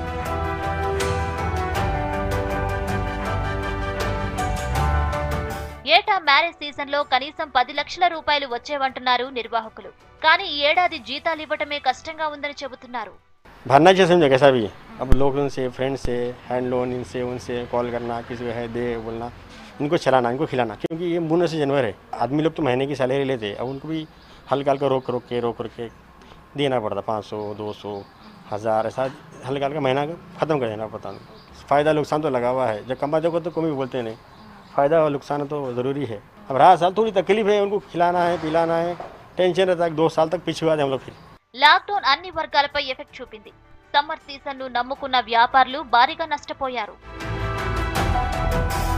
ఏటా మ్యారేజ్ సీజన్ లో కనీసం పది లక్షల రూపాయలు వచ్చేవంటున్నారు నిర్వాహకులు కానీ ఈ ఏడాది జీతాలు ఇవ్వటమే కష్టంగా ఉందని చెబుతున్నారు
भरना चाहिए समझे कैसा भी अब लोग उनसे फ्रेंड से हैंड लोन इनसे उनसे कॉल करना किसी को है दे बोलना इनको चलाना इनको खिलाना क्योंकि ये बोनस जानवर है आदमी लोग तो महीने की सैलरी लेते हैं अब उनको भी हल्का हल्का रोक रोक के रोक रोक के देना पड़ता पाँच सौ दो सौ हज़ार ऐसा हल्का हल्का महीना ख़त्म कर देना पड़ता फ़ायदा नुकसान तो लगा हुआ है जब कमाते हो तो कोई भी बोलते नहीं फ़ायदा और नुकसान तो ज़रूरी है अब रहा साल थोड़ी तकलीफ है उनको खिलाना है पिलाना है टेंशन रहता है दो साल तक पीछे हुआ थे हम लोग फिर
లాక్డౌన్ అన్ని వర్గాలపై ఎఫెక్ట్ చూపింది సమ్మర్ సీజన్ ను నమ్ముకున్న వ్యాపారులు భారీగా నష్టపోయారు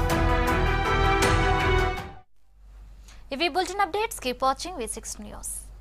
ఇవి bulletin updates keep watching V six news